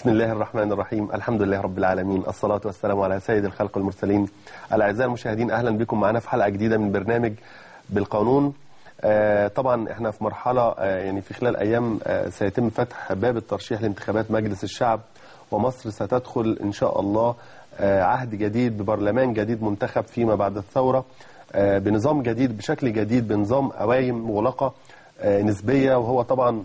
بسم الله الرحمن الرحيم الحمد لله رب العالمين الصلاة والسلام على سيد الخلق والمرسلين الأعزاء المشاهدين أهلا بكم معنا في حلقة جديدة من برنامج بالقانون آه، طبعا احنا في مرحلة آه، يعني في خلال أيام آه، سيتم فتح باب الترشيح لانتخابات مجلس الشعب ومصر ستدخل إن شاء الله آه، عهد جديد ببرلمان جديد منتخب فيما بعد الثورة آه، بنظام جديد بشكل جديد بنظام قوايم مغلقة آه، نسبية وهو طبعا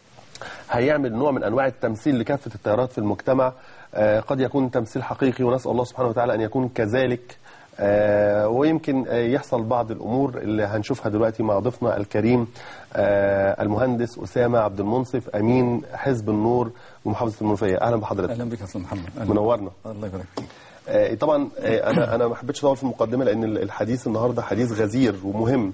هيعمل نوع من انواع التمثيل لكافه التيارات في المجتمع آه، قد يكون تمثيل حقيقي ونسال الله سبحانه وتعالى ان يكون كذلك آه، ويمكن آه، يحصل بعض الامور اللي هنشوفها دلوقتي مع ضيفنا الكريم آه، المهندس اسامه عبد المنصف امين حزب النور ومحافظه المنوفيه اهلا بحضرتك اهلا بك يا استاذ محمد أهلاً. منورنا الله يبارك فيك آه، طبعا آه، انا انا ما حبيتش اطول في المقدمه لان الحديث النهارده حديث غزير ومهم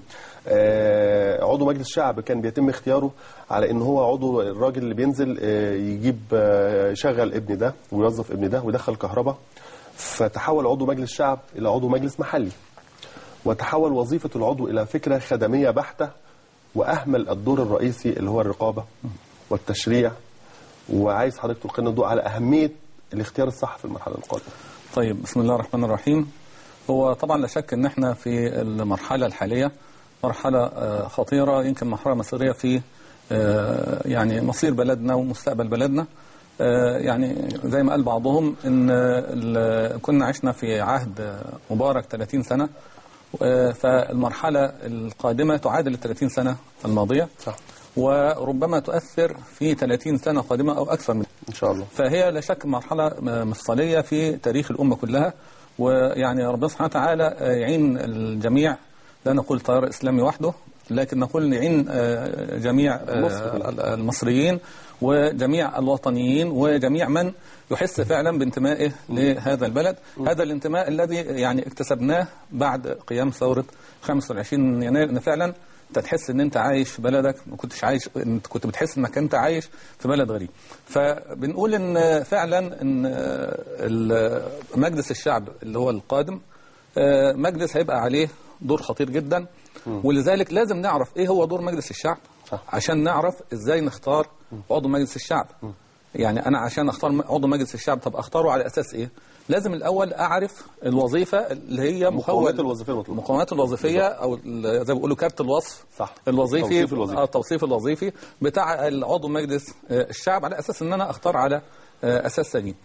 آه، عضو مجلس الشعب كان بيتم اختياره على ان هو عضو الراجل اللي بينزل آه، يجيب آه، يشغل ابن ده ويوظف ابن ده ويدخل كهرباء فتحول عضو مجلس الشعب الى عضو مجلس محلي وتحول وظيفه العضو الى فكره خدميه بحته واهمل الدور الرئيسي اللي هو الرقابه والتشريع وعايز حضرتك تلقي لنا الضوء على اهميه الاختيار الصح في المرحله القادمه طيب بسم الله الرحمن الرحيم هو طبعا لا شك ان احنا في المرحله الحاليه مرحله آه، خطيره يمكن مرحله مصيريه في آه، يعني مصير بلدنا ومستقبل بلدنا آه، يعني زي ما قال بعضهم ان ال- كنا عشنا في عهد مبارك 30 سنه آه، فالمرحله القادمه تعادل ال 30 سنه الماضيه صح وربما تؤثر في 30 سنه قادمه او اكثر من ان شاء الله فهي لا شك مرحلة مفصلية في تاريخ الأمة كلها ويعني ربنا سبحانه وتعالى يعين الجميع لا نقول تيار إسلامي وحده لكن نقول يعين آه، جميع آه، مصر. المصريين وجميع الوطنيين وجميع من يحس فعلا بانتمائه لهذا البلد هذا الانتماء الذي يعني اكتسبناه بعد قيام ثورة 25 يناير ان فعلا انت تحس ان انت عايش في بلدك ما كنتش عايش انت كنت بتحس انك انت عايش في بلد غريب فبنقول ان فعلا ان ال- مجلس الشعب اللي هو القادم آه، مجلس هيبقى عليه دور خطير جدا ولذلك لازم نعرف ايه هو دور مجلس الشعب صح. عشان نعرف ازاي نختار عضو مجلس الشعب يعني انا عشان اختار م- عضو مجلس الشعب طب اختاره على اساس ايه لازم الاول اعرف الوظيفه اللي هي مقومات مخول- الوظيفيه المطلوبه المقومات الوظيفيه او ال- زي ما بيقولوا كارت الوصف صح. الوظيفي التوصيف الوظيفي. آه، التوصيف الوظيفي بتاع العضو مجلس آه، الشعب على اساس ان انا اختار على آه، اساس سليم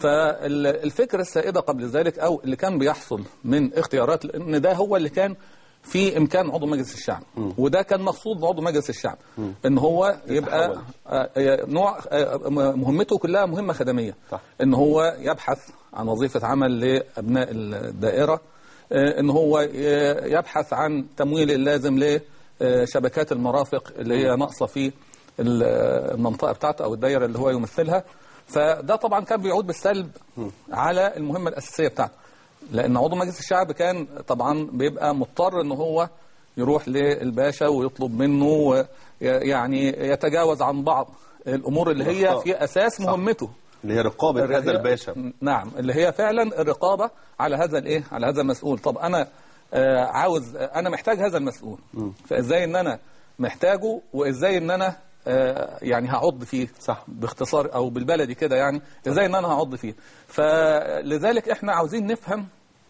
فالفكره السائده قبل ذلك او اللي كان بيحصل من اختيارات لان ده هو اللي كان في امكان عضو مجلس الشعب وده كان مقصود بعضو مجلس الشعب ان هو يبقى يتحول. آه، آه، نوع آه، مهمته كلها مهمه خدميه صح. ان هو يبحث عن وظيفه عمل لابناء الدائره آه، ان هو ي- يبحث عن تمويل اللازم لشبكات المرافق اللي هي ناقصه في ال- المنطقه بتاعته او الدائره اللي هو يمثلها فده طبعا كان بيعود بالسلب على المهمه الاساسيه بتاعته لان عضو مجلس الشعب كان طبعا بيبقى مضطر ان هو يروح للباشا ويطلب منه و- يعني يتجاوز عن بعض الامور اللي هي الأخطاء. في اساس صح. مهمته اللي هي رقابه هذا هي- الباشا نعم اللي هي فعلا الرقابه على هذا الايه على هذا المسؤول طب انا آه، عاوز انا محتاج هذا المسؤول فازاي ان انا محتاجه وازاي ان انا آه، يعني هعض فيه صح. باختصار او بالبلدي كده يعني ازاي ان انا هعض فيه فلذلك احنا عاوزين نفهم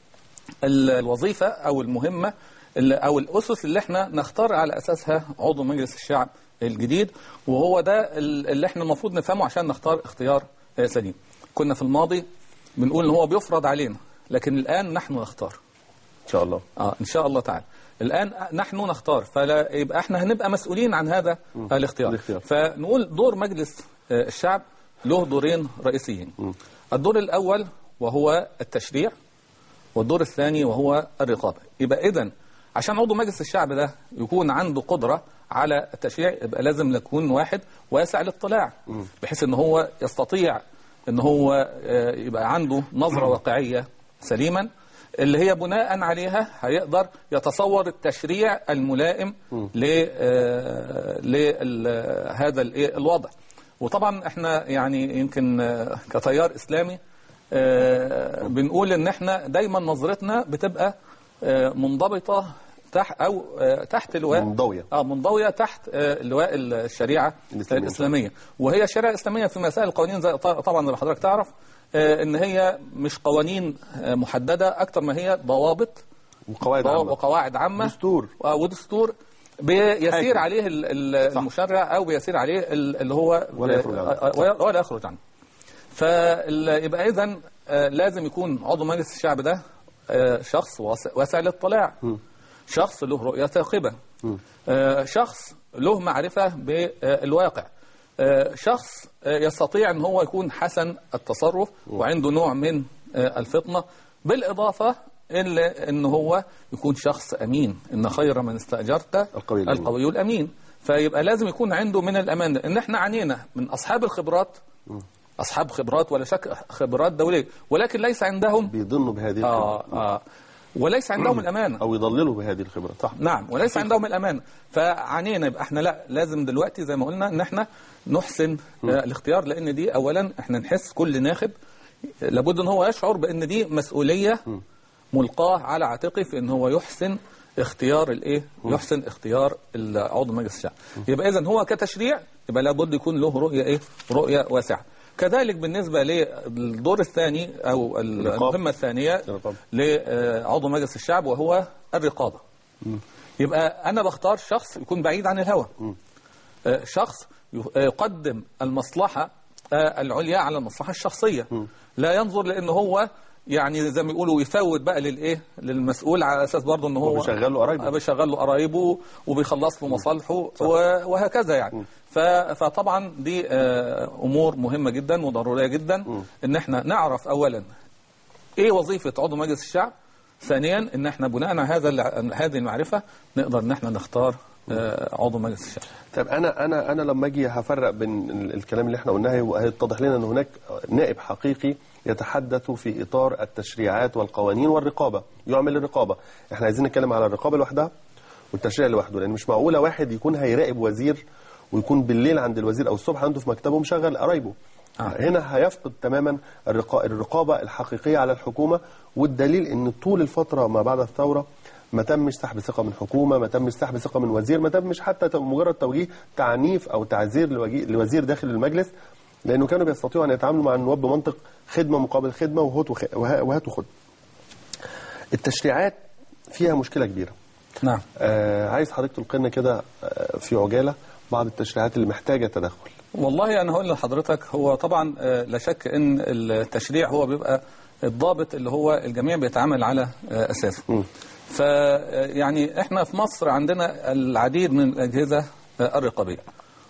ال- الوظيفه او المهمه اللي- او الاسس اللي احنا نختار على اساسها عضو مجلس الشعب الجديد وهو ده ال- اللي احنا المفروض نفهمه عشان نختار اختيار آه، سليم كنا في الماضي بنقول ان هو بيفرض علينا لكن الان نحن نختار ان شاء الله اه ان شاء الله تعالى الان نحن نختار فلا يبقى احنا هنبقى مسؤولين عن هذا الاختيار الاختيار. فنقول دور مجلس آه، الشعب له دورين رئيسيين الدور الاول وهو التشريع والدور الثاني وهو الرقابه يبقى اذا عشان عضو مجلس الشعب ده يكون عنده قدره على التشريع يبقى لازم يكون واحد واسع الاطلاع بحيث ان هو يستطيع ان هو آه، يبقى عنده نظره واقعيه سليما اللي هي بناء عليها هيقدر يتصور التشريع الملائم لهذا الوضع وطبعا احنا يعني يمكن آه، كتيار اسلامي آه، بنقول ان احنا دايما نظرتنا بتبقى آه، منضبطه تحت او آه، تحت لواء منضوية. اه منضويه تحت آه، لواء الشريعه الإسلامية. الاسلاميه وهي الشريعه الاسلاميه في مسائل القوانين زي ط- طبعا زي ما حضرتك تعرف آه، ان هي مش قوانين آه، محدده اكتر ما هي ضوابط وقواعد عامة وقواعد عامه دستور. آه، ودستور بيسير حاكم. عليه ال- ال- المشرع او بيسير عليه ال- اللي هو ولا يخرج عنه. آه، آه، ولا ولا يخرج عنه فيبقى اذا لازم يكون عضو مجلس الشعب ده آه، شخص واس- واسع الاطلاع شخص له رؤية ثاقبة آه، شخص له معرفة بالواقع آه، شخص آه، يستطيع ان هو يكون حسن التصرف وعنده نوع من آه، الفطنة بالإضافة إلى ان هو يكون شخص أمين إن خير من استأجرت القوي الأمين. القوي الأمين فيبقى لازم يكون عنده من الأمان ده. إن احنا عانينا من أصحاب الخبرات أصحاب خبرات ولا شك خبرات دولية ولكن ليس عندهم بيضنوا بهذه آه الخبرة آه وليس عندهم الأمانة أو يضللوا بهذه الخبرة صح نعم وليس عندهم الأمان فعنينا يبقى احنا لا لازم دلوقتي زي ما قلنا ان احنا نحسن آه الاختيار لان دي اولا احنا نحس كل ناخب لابد ان هو يشعر بان دي مسؤولية ملقاه على عاتقه في ان هو يحسن اختيار الايه يحسن اختيار عضو مجلس الشعب يبقى اذا هو كتشريع يبقى لابد يكون له رؤيه ايه رؤيه واسعه كذلك بالنسبه للدور الثاني او المهمه الثانيه الرقابة. لعضو مجلس الشعب وهو الرقابه يبقى انا بختار شخص يكون بعيد عن الهوى آه، شخص ي- يقدم المصلحة آه، العليا على المصلحة الشخصية لا ينظر لأنه هو يعني زي ما يقولوا يفوت بقى للايه للمسؤول على اساس برضه ان هو وبيشغل له قرايبه. آه، بيشغل له قرايبه وبيخلص له مصالحه و- وهكذا يعني ف- فطبعا دي آه، امور مهمه جدا وضروريه جدا ان احنا نعرف اولا ايه وظيفه عضو مجلس الشعب ثانيا ان احنا بناء على هذا الع- هذه المعرفه نقدر ان احنا نختار آه، عضو مجلس الشعب طيب انا انا انا لما اجي هفرق بين ال- الكلام اللي احنا قلناه وهيتضح لنا ان هناك نائب حقيقي يتحدث في اطار التشريعات والقوانين والرقابه يعمل الرقابه احنا عايزين نتكلم على الرقابه لوحدها والتشريع لوحده لان مش معقوله واحد يكون هيراقب وزير ويكون بالليل عند الوزير او الصبح عنده في مكتبه مشغل قرايبه آه. هنا هيفقد تماما الرقا- الرقابه الحقيقيه على الحكومه والدليل ان طول الفتره ما بعد الثوره ما تمش سحب ثقه من حكومه ما تمش سحب ثقه من وزير ما تمش حتى ت- مجرد توجيه تعنيف او تعزير لوجي- لوزير داخل المجلس لانه كانوا بيستطيعوا ان يتعاملوا مع النواب بمنطق خدمه مقابل خدمه وهات وخ- وه- وهات وخد التشريعات فيها مشكله كبيره نعم آه عايز حضرتك تلقي لنا كده آه، في عجاله بعض التشريعات اللي محتاجه تدخل والله انا هقول لحضرتك هو طبعا آه، لا شك ان التشريع هو بيبقى الضابط اللي هو الجميع بيتعامل على آه، اساسه ف آه، يعني احنا في مصر عندنا العديد من الاجهزه آه، الرقابيه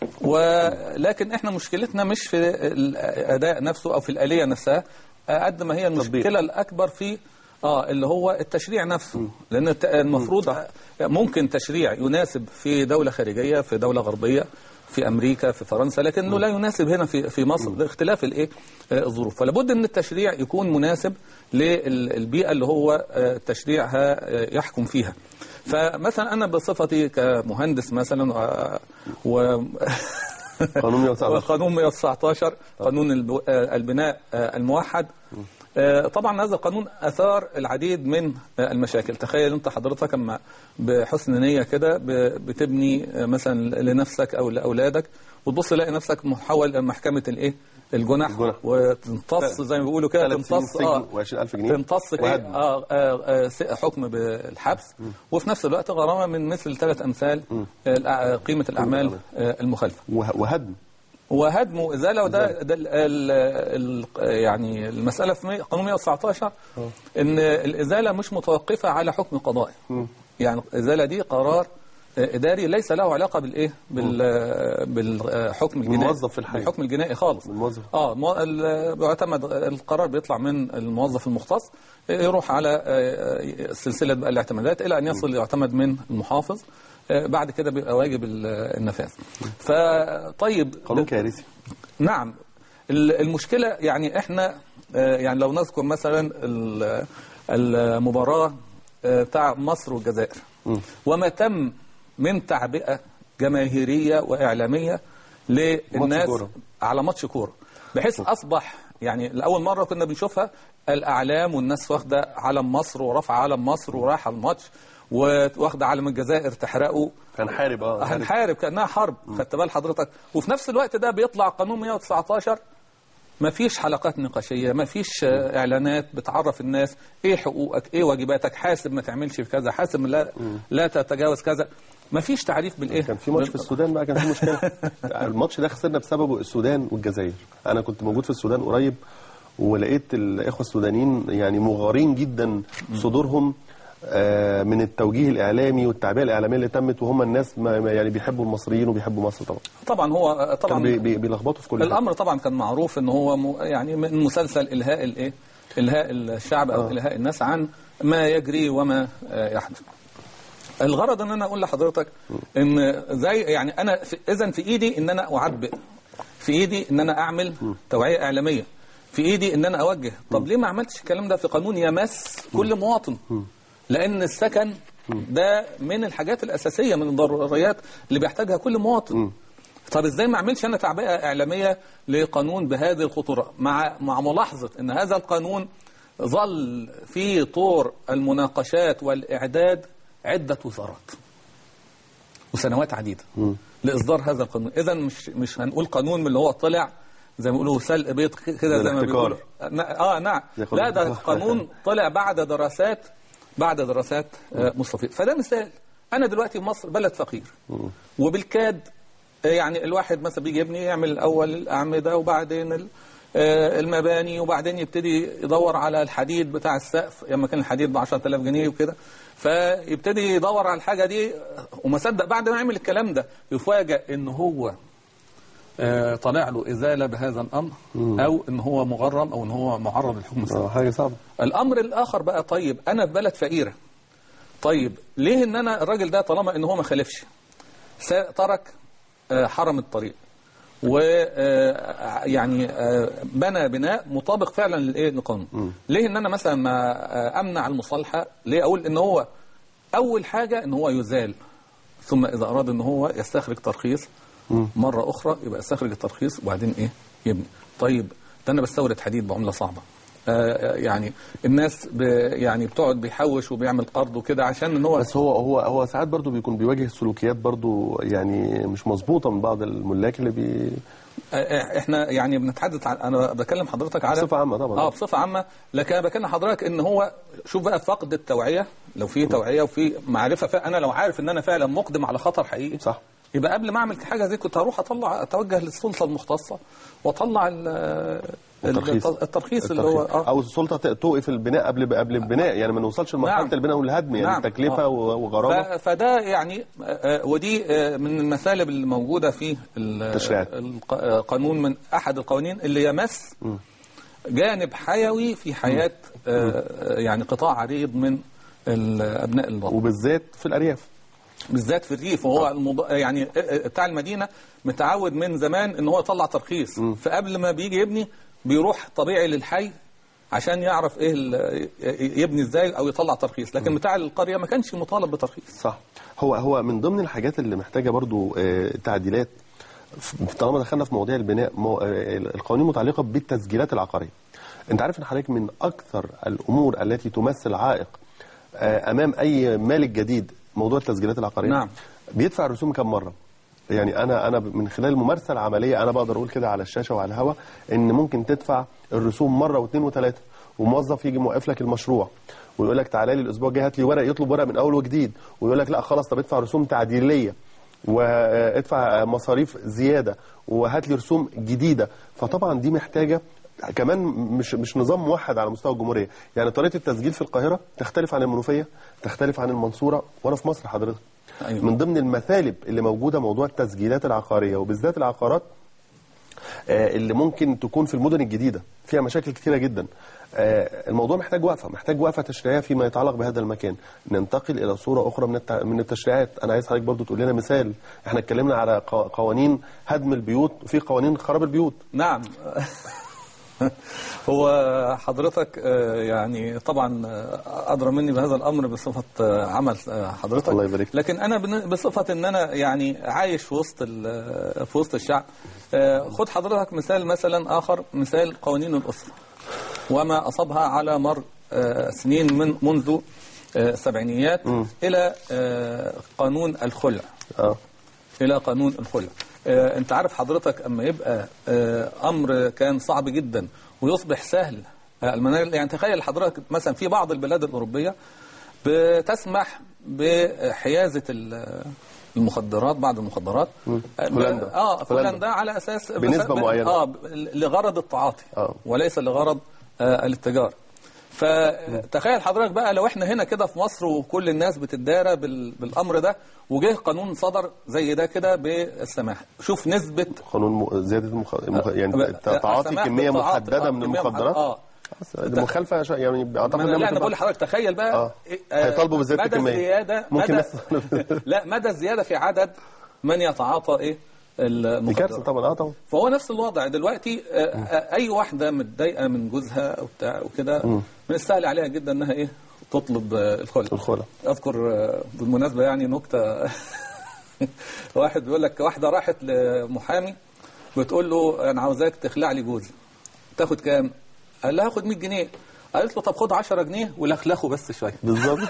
ولكن احنا مشكلتنا مش في الاداء نفسه او في الاليه نفسها آه، قد ما هي المشكله الاكبر في اه اللي هو التشريع نفسه لان الت- المفروض ممكن تشريع يناسب في دوله خارجيه في دوله غربيه في امريكا في فرنسا لكنه لا يناسب هنا في في مصر لاختلاف الايه آه، الظروف فلابد ان التشريع يكون مناسب للبيئه اللي هو آه، التشريع ها- آه، يحكم فيها فمثلا انا بصفتي كمهندس مثلا و, و قانون 119 وقانون 119 قانون الب- آه، البناء آه، الموحد آه، طبعا هذا القانون اثار العديد من آه، المشاكل تخيل انت حضرتك اما بحسن نيه كده ب- بتبني آه، مثلا لنفسك او لاولادك وتبص تلاقي نفسك محول محكمه الايه الجنح الجنح. وتمتص زي ما بيقولوا كده ثلاث سنين تمتص سجن و20000 جنيه تمتص ايه وهدم. آه آه آه س- حكم بالحبس وفي نفس الوقت غرامه من مثل ثلاث امثال آه، الأع- قيمه الاعمال آه، المخالفه وه- وهدم وهدم وازاله وده ده ال ال ال يعني المساله في مي- قانون 119 ان الازاله مش متوقفه على حكم قضائي يعني الازاله دي قرار آه، اداري ليس له علاقه بالايه بال آه، بالحكم الجنائي بالموظف في الحي. بالحكم الجنائي خالص بالموظف. اه مو- ال- بيعتمد القرار بيطلع من الموظف المختص يروح على آه، سلسله بقى الاعتمادات الى ان يصل يعتمد من المحافظ آه، بعد كده بيبقى واجب ال- النفاذ فطيب قانون كارثي نعم ال- المشكلة يعني احنا آه، يعني لو نذكر مثلا ال- المباراة آه، بتاع مصر والجزائر وما تم من تعبئة جماهيرية وإعلامية للناس كورة. على ماتش كورة بحيث أصبح يعني لأول مرة كنا بنشوفها الأعلام والناس واخدة علم مصر ورفع علم مصر ورايحة الماتش واخده علم الجزائر تحرقه هنحارب اه هنحارب. هنحارب كانها حرب خدت بال حضرتك وفي نفس الوقت ده بيطلع قانون 119 ما فيش حلقات نقاشيه ما فيش آه، اعلانات بتعرف الناس ايه حقوقك ايه واجباتك حاسب ما تعملش في كذا حاسب لا لا تتجاوز كذا ما فيش تعريف بالايه كان في ماتش في السودان بقى كان في مشكله الماتش ده خسرنا بسببه السودان والجزائر انا كنت موجود في السودان قريب ولقيت الاخوه السودانيين يعني مغارين جدا صدورهم آه، من التوجيه الاعلامي والتعبئه الاعلاميه اللي تمت وهم الناس ما ما يعني بيحبوا المصريين وبيحبوا مصر طبعا طبعا هو آه، كان طبعا بي- بي- بيلخبطوا في كل حاجه الامر طبعا كان معروف ان هو م- يعني من مسلسل الهاء الايه الهاء الشعب او آه. الهاء الناس عن ما يجري وما آه، يحدث الغرض ان انا اقول لحضرتك ان زي يعني انا اذا في ايدي ان انا اعبئ في ايدي ان انا اعمل توعيه اعلاميه في ايدي ان انا اوجه طب ليه ما عملتش الكلام ده في قانون يمس كل مواطن لان السكن ده من الحاجات الاساسيه من الضروريات اللي بيحتاجها كل مواطن طب ازاي ما اعملش انا تعبئه اعلاميه لقانون بهذه الخطوره مع مع ملاحظه ان هذا القانون ظل في طور المناقشات والاعداد عده وزارات وسنوات عديده لاصدار هذا القانون اذا مش مش هنقول قانون من اللي هو طلع زي ما بيقولوا سلق بيض كده زي ما الاحتكار. بيقولوا نا- اه نعم ياخد- لا ده قانون طلع بعد دراسات بعد دراسات آه، مستفيضة فده مثال انا دلوقتي في مصر بلد فقير وبالكاد آه، يعني الواحد مثلا بيجي يبني يعمل الاول الاعمده وبعدين ال- آه، المباني وبعدين يبتدي يدور على الحديد بتاع السقف لما كان الحديد ب 10000 جنيه وكده فيبتدي يدور على الحاجه دي وما صدق بعد ما يعمل الكلام ده يفاجئ ان هو آه، طالع له ازاله بهذا الامر او ان هو مغرم او ان هو معرض للحكم السابق آه، حاجه صعبه الامر الاخر بقى طيب انا في بلد فقيره طيب ليه ان انا الراجل ده طالما ان هو ما خالفش سا- ترك آه، حرم الطريق و آه، يعني آه، بنى بناء مطابق فعلا للايه للقانون ليه ان انا مثلا ما آه، امنع المصالحه ليه اقول ان هو اول حاجه ان هو يزال ثم اذا اراد ان هو يستخرج ترخيص مره اخرى يبقى يستخرج الترخيص وبعدين ايه يبني طيب ده انا بستورد حديد بعمله صعبه آه، يعني الناس ب يعني بتقعد بيحوش وبيعمل قرض وكده عشان ان هو بس هو هو هو ساعات برضو بيكون بيواجه سلوكيات برضو يعني مش مظبوطه من بعض الملاك اللي بي آه، احنا يعني بنتحدث عن انا بكلم حضرتك على بصفة عامة طبعا. اه بصفه عامه لكن انا بكلم حضرتك ان هو شوف بقى فقد التوعيه لو في توعيه وفي معرفه فانا لو عارف ان انا فعلا مقدم على خطر حقيقي صح يبقى قبل ما اعمل حاجه زي كنت هروح اطلع اتوجه للسلطه المختصه واطلع ال- الترخيص. الترخيص اللي هو الترخيص. اه او السلطه ت- توقف البناء قبل قبل البناء يعني ما نوصلش لمرحله نعم. البناء والهدم يعني نعم. تكلفه آه. و- وغرامه ف- فده يعني آه، آه، ودي آه، من المثالب اللي موجوده في ال- التشريعات. الق- آه، قانون من احد القوانين اللي يمس جانب حيوي في حياه آه، آه، يعني قطاع عريض من ال- ابناء الوطن وبالذات في الارياف بالذات في الريف وهو المض... يعني بتاع المدينه متعود من زمان ان هو يطلع ترخيص فقبل ما بيجي يبني بيروح طبيعي للحي عشان يعرف ايه ال- يبني ازاي او يطلع ترخيص لكن بتاع القريه ما كانش مطالب بترخيص صح هو هو من ضمن الحاجات اللي محتاجه برضو آه، تعديلات ف- طالما دخلنا في مواضيع البناء مو- آه، القوانين المتعلقه بالتسجيلات العقاريه انت عارف ان حضرتك من اكثر الامور التي تمثل عائق آه، امام اي مالك جديد موضوع التسجيلات العقاريه نعم. بيدفع الرسوم كم مره يعني انا انا من خلال الممارسه العمليه انا بقدر اقول كده على الشاشه وعلى الهواء ان ممكن تدفع الرسوم مره واثنين وثلاثه وموظف يجي موقف لك المشروع ويقول لك تعالى لي الاسبوع الجاي هات لي ورق يطلب ورق من اول وجديد ويقول لك لا خلاص طب ادفع رسوم تعديليه وادفع مصاريف زياده وهات لي رسوم جديده فطبعا دي محتاجه كمان مش مش نظام موحد على مستوى الجمهوريه يعني طريقه التسجيل في القاهره تختلف عن المنوفيه تختلف عن المنصوره وانا في مصر حضرتك أيوة. من ضمن المثالب اللي موجوده موضوع التسجيلات العقاريه وبالذات العقارات آه، اللي ممكن تكون في المدن الجديده فيها مشاكل كثيره جدا آه، الموضوع محتاج وقفه محتاج وقفه تشريعيه فيما يتعلق بهذا المكان ننتقل الى صوره اخرى من التع... من التشريعات انا عايز حضرتك برضو تقول لنا مثال احنا اتكلمنا على ق- قوانين هدم البيوت وفي قوانين خراب البيوت نعم هو حضرتك آه، يعني طبعا آه، ادرى مني بهذا الامر بصفه آه، عمل آه، حضرتك الله يبارك. لكن انا بن- بصفه ان انا يعني عايش في وسط ال- في وسط الشعب آه، خد حضرتك مثال مثلا اخر مثال قوانين الاسره وما اصابها على مر آه، سنين من منذ آه، السبعينيات الى آه، قانون الخلع اه الى قانون الخلع آه، انت عارف حضرتك اما يبقى آه، امر كان صعب جدا ويصبح سهل آه، المنال يعني تخيل حضرتك مثلا في بعض البلاد الاوروبيه بتسمح بحيازه ال- المخدرات بعض المخدرات آه، هولندا. اه في هولندا. هولندا على اساس بنسبة بس- معينة. اه ب- لغرض التعاطي آه. وليس لغرض آه الاتجار فتخيل حضرتك بقى لو احنا هنا كده في مصر وكل الناس بتدارى بال- بالامر ده وجه قانون صدر زي ده كده بالسماح شوف نسبه قانون م- زياده المخ... المخ... يعني آه، تعاطي السماح كميه بالتعاطي. محدده آه، من كمية المخدرات اه دي مخالفه شا- يعني اعتقد ما إنها لا انا متبقى- بقول لحضرتك تخيل بقى آه. إيه، آه، هيطالبوا بزيادة مدى الكمية. الزياده ممكن مدى ناس- لا مدى الزياده في عدد من يتعاطى ايه دي المخدرات كارثه طبعا اه طبعا فهو نفس الوضع دلوقتي آه، آه، اي واحده متضايقه من جوزها او بتاع وكده من السهل عليها جدا انها ايه تطلب آه، الخلع الخلع. اذكر آه، بالمناسبه يعني نكته واحد بيقول لك واحده راحت لمحامي بتقول له انا عاوزاك تخلع لي جوزي تاخد كام؟ قال لها هاخد 100 جنيه قالت له طب خد 10 جنيه ولخلخه بس شويه بالظبط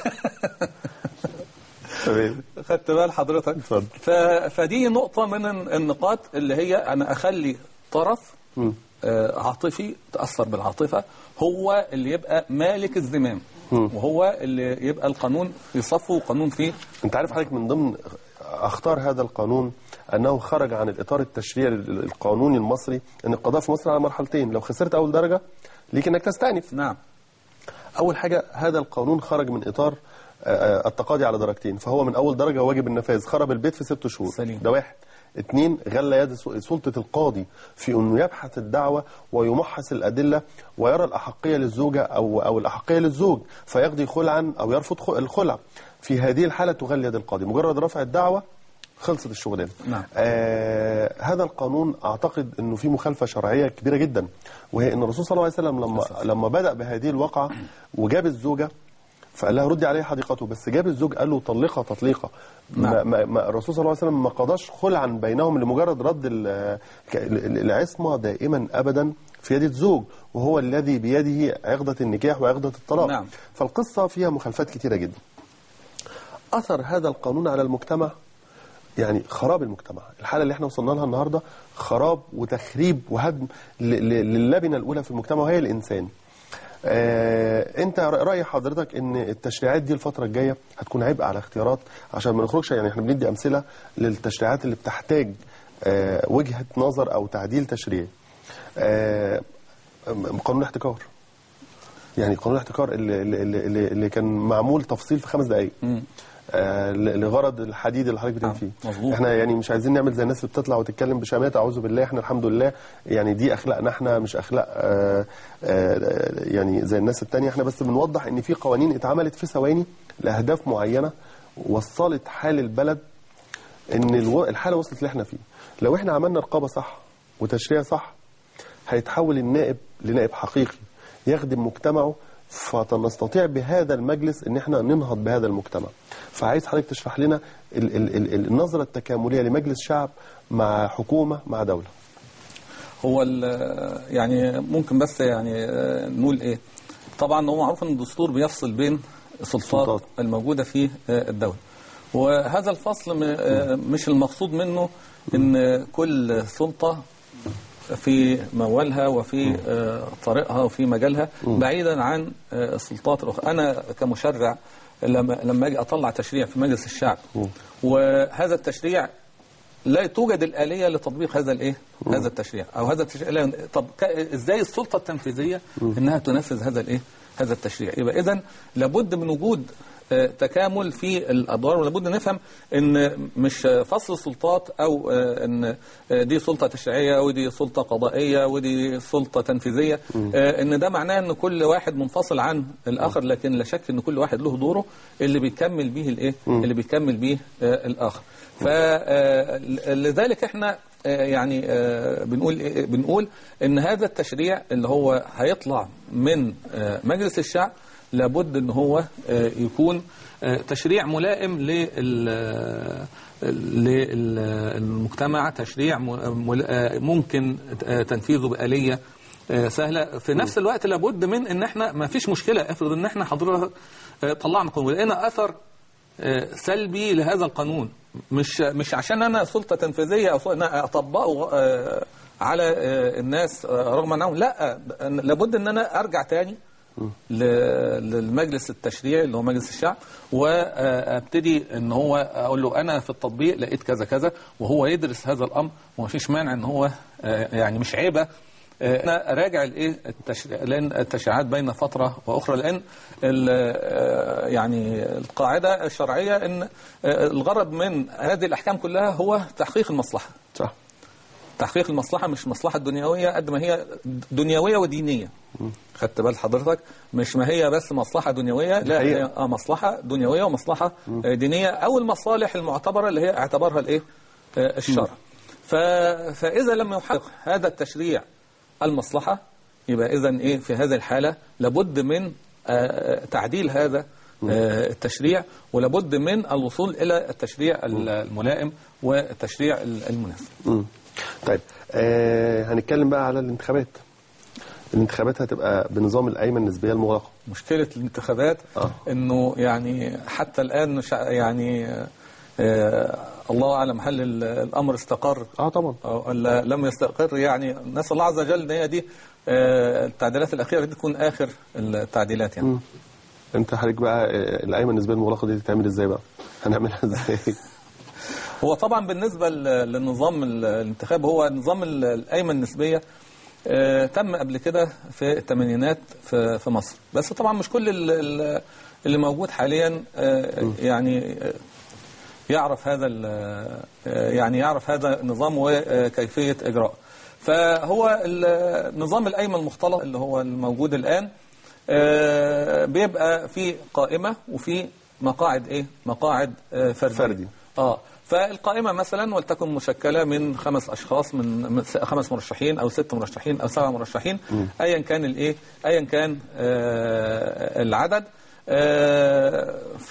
تمام خدت بال حضرتك اتفضل. ف... فدي نقطة من النقاط اللي هي أنا أخلي طرف مم. آه، عاطفي تأثر بالعاطفة هو اللي يبقى مالك الزمام وهو اللي يبقى القانون في صفه وقانون فيه انت عارف حضرتك من ضمن اخطار هذا القانون انه خرج عن الاطار التشريعي القانوني المصري ان القضاء في مصر على مرحلتين لو خسرت اول درجه ليك انك تستأنف نعم اول حاجه هذا القانون خرج من اطار آه، آه، التقاضي على درجتين فهو من اول درجه واجب النفاذ خرب البيت في ست شهور سليم. ده واحد اثنين غلى يد سو- سلطة القاضي في أنه يبحث الدعوة ويمحص الأدلة ويرى الأحقية للزوجة أو أو الأحقية للزوج فيقضي خلعا أو يرفض خ- الخلع في هذه الحالة تغلي يد القاضي مجرد رفع الدعوة خلصت الشغلانه نعم. آه هذا القانون اعتقد انه في مخالفه شرعيه كبيره جدا وهي ان الرسول صلى الله عليه وسلم لما لما بدا بهذه الواقعه وجاب الزوجه فقال لها ردي عليه حديقته بس جاب الزوج قال له طلقها تطليقه ما نعم. ما ما الرسول صلى الله عليه وسلم ما قضاش خلعا بينهم لمجرد رد ال- ك- ال- العصمه دائما ابدا في يد الزوج وهو الذي بيده عقده النكاح وعقده الطلاق نعم. فالقصه فيها مخالفات كثيره جدا اثر هذا القانون على المجتمع يعني خراب المجتمع الحاله اللي احنا وصلنا لها النهارده خراب وتخريب وهدم ل- ل- للبنه الاولى في المجتمع وهي الانسان آه انت ر- راي حضرتك ان التشريعات دي الفتره الجايه هتكون عبء على اختيارات عشان ما نخرجش يعني احنا بندي امثله للتشريعات اللي بتحتاج آه وجهه نظر او تعديل تشريعي آه م- قانون الاحتكار يعني قانون الاحتكار اللي, اللي, اللي, اللي كان معمول تفصيل في خمس دقائق آه ل- لغرض الحديد اللي حضرتك بتقول نعم، فيه مظبوط. احنا يعني مش عايزين نعمل زي الناس اللي بتطلع وتتكلم بشمات اعوذ بالله احنا الحمد لله يعني دي اخلاقنا احنا مش اخلاق آه آه يعني زي الناس التانية احنا بس بنوضح ان في قوانين اتعملت في ثواني لاهداف معينه وصلت حال البلد ان الو- الحاله وصلت اللي احنا فيه لو احنا عملنا رقابه صح وتشريع صح هيتحول النائب لنائب حقيقي يخدم مجتمعه فنستطيع بهذا المجلس ان احنا ننهض بهذا المجتمع فعايز حضرتك تشرح لنا ال- ال- ال- النظره التكامليه لمجلس شعب مع حكومه مع دوله هو ال- يعني ممكن بس يعني آه، نقول ايه طبعا هو معروف ان الدستور بيفصل بين السلطات السلطات. الموجوده في آه، الدوله وهذا الفصل م- آه، مش المقصود منه ان كل سلطه في موالها وفي آه، طريقها وفي مجالها بعيدا عن آه، السلطات الاخرى انا كمشرع لما لما اجي اطلع تشريع في مجلس الشعب وهذا التشريع لا توجد الآلية لتطبيق هذا الايه هذا التشريع او هذا التشريع لا- طب ك- ازاي السلطة التنفيذية انها تنفذ هذا الايه هذا التشريع يبقى اذا لابد من وجود آه، تكامل في الادوار ولابد نفهم ان مش فصل السلطات او آه، ان آه، دي سلطه تشريعيه ودي سلطه قضائيه ودي سلطه تنفيذيه آه، ان ده معناه ان كل واحد منفصل عن الاخر لكن لا شك ان كل واحد له دوره اللي بيكمل به الايه اللي بيكمل به آه، الاخر فلذلك احنا آه، يعني آه، بنقول إيه؟ بنقول ان هذا التشريع اللي هو هيطلع من آه، مجلس الشعب لابد ان هو آه، يكون آه، تشريع ملائم لل للمجتمع تشريع م- مل- آه، ممكن آه، تنفيذه بآلية آه، سهله في نفس الوقت لابد من ان احنا ما فيش مشكله افرض ان احنا حضرتك آه، طلعنا قانون ولقينا اثر آه، سلبي لهذا القانون مش مش عشان انا سلطه تنفيذيه او سلطة- انا اطبقه آه، على آه، الناس آه، رغم انهم لا لابد ان انا ارجع تاني ل- للمجلس التشريعي اللي هو مجلس الشعب وابتدي ان هو اقول له انا في التطبيق لقيت كذا كذا وهو يدرس هذا الامر وما فيش مانع ان هو آه، يعني مش عيبه آه، انا اراجع الايه التشريع لان التشريعات بين فتره واخرى لان ال- آه، يعني القاعده الشرعيه ان آه، الغرض من هذه الاحكام كلها هو تحقيق المصلحه صح تحقيق المصلحة مش مصلحة دنيوية قد ما هي دنيوية ودينية خدت بال حضرتك مش ما هي بس مصلحة دنيوية لا الحقيقة. هي آه مصلحة دنيوية ومصلحة آه، دينية أو المصالح المعتبرة اللي هي اعتبرها الإيه آه، الشرع ف... فإذا لم يحقق هذا التشريع المصلحة يبقى إذا إيه في هذه الحالة لابد من آه، تعديل هذا آه، التشريع ولابد من الوصول إلى التشريع الملائم والتشريع المناسب مم. طيب آه هنتكلم بقى على الانتخابات الانتخابات هتبقى بنظام القايمه النسبيه المغلقه مشكلة الانتخابات آه. انه يعني حتى الان مش ع- يعني آه الله اعلم هل ال- الامر استقر اه طبعا أو ولا لم يستقر يعني نسال الله عز وجل ان هي دي آه التعديلات الاخيره دي تكون اخر التعديلات يعني مم. انت حضرتك بقى آه، القايمه النسبيه المغلقه دي تتعمل ازاي بقى هنعملها ازاي هو طبعا بالنسبة ل- للنظام ال- الانتخاب هو نظام ال- القايمة النسبية آه، تم قبل كده في الثمانينات في في مصر بس طبعا مش كل ال- ال- اللي موجود حاليا آه، يعني آه، يعرف هذا ال- آه، يعني يعرف هذا النظام وكيفية إجراء فهو ال- نظام القايمة المختلط اللي هو الموجود الآن آه، بيبقى في قائمة وفي مقاعد إيه مقاعد آه، فردية فردي. اه فالقائمة مثلا ولتكن مشكلة من خمس أشخاص من من س- خمس مرشحين أو ست مرشحين أو سبع مرشحين أيا كان الإيه أيا كان آه العدد آه ف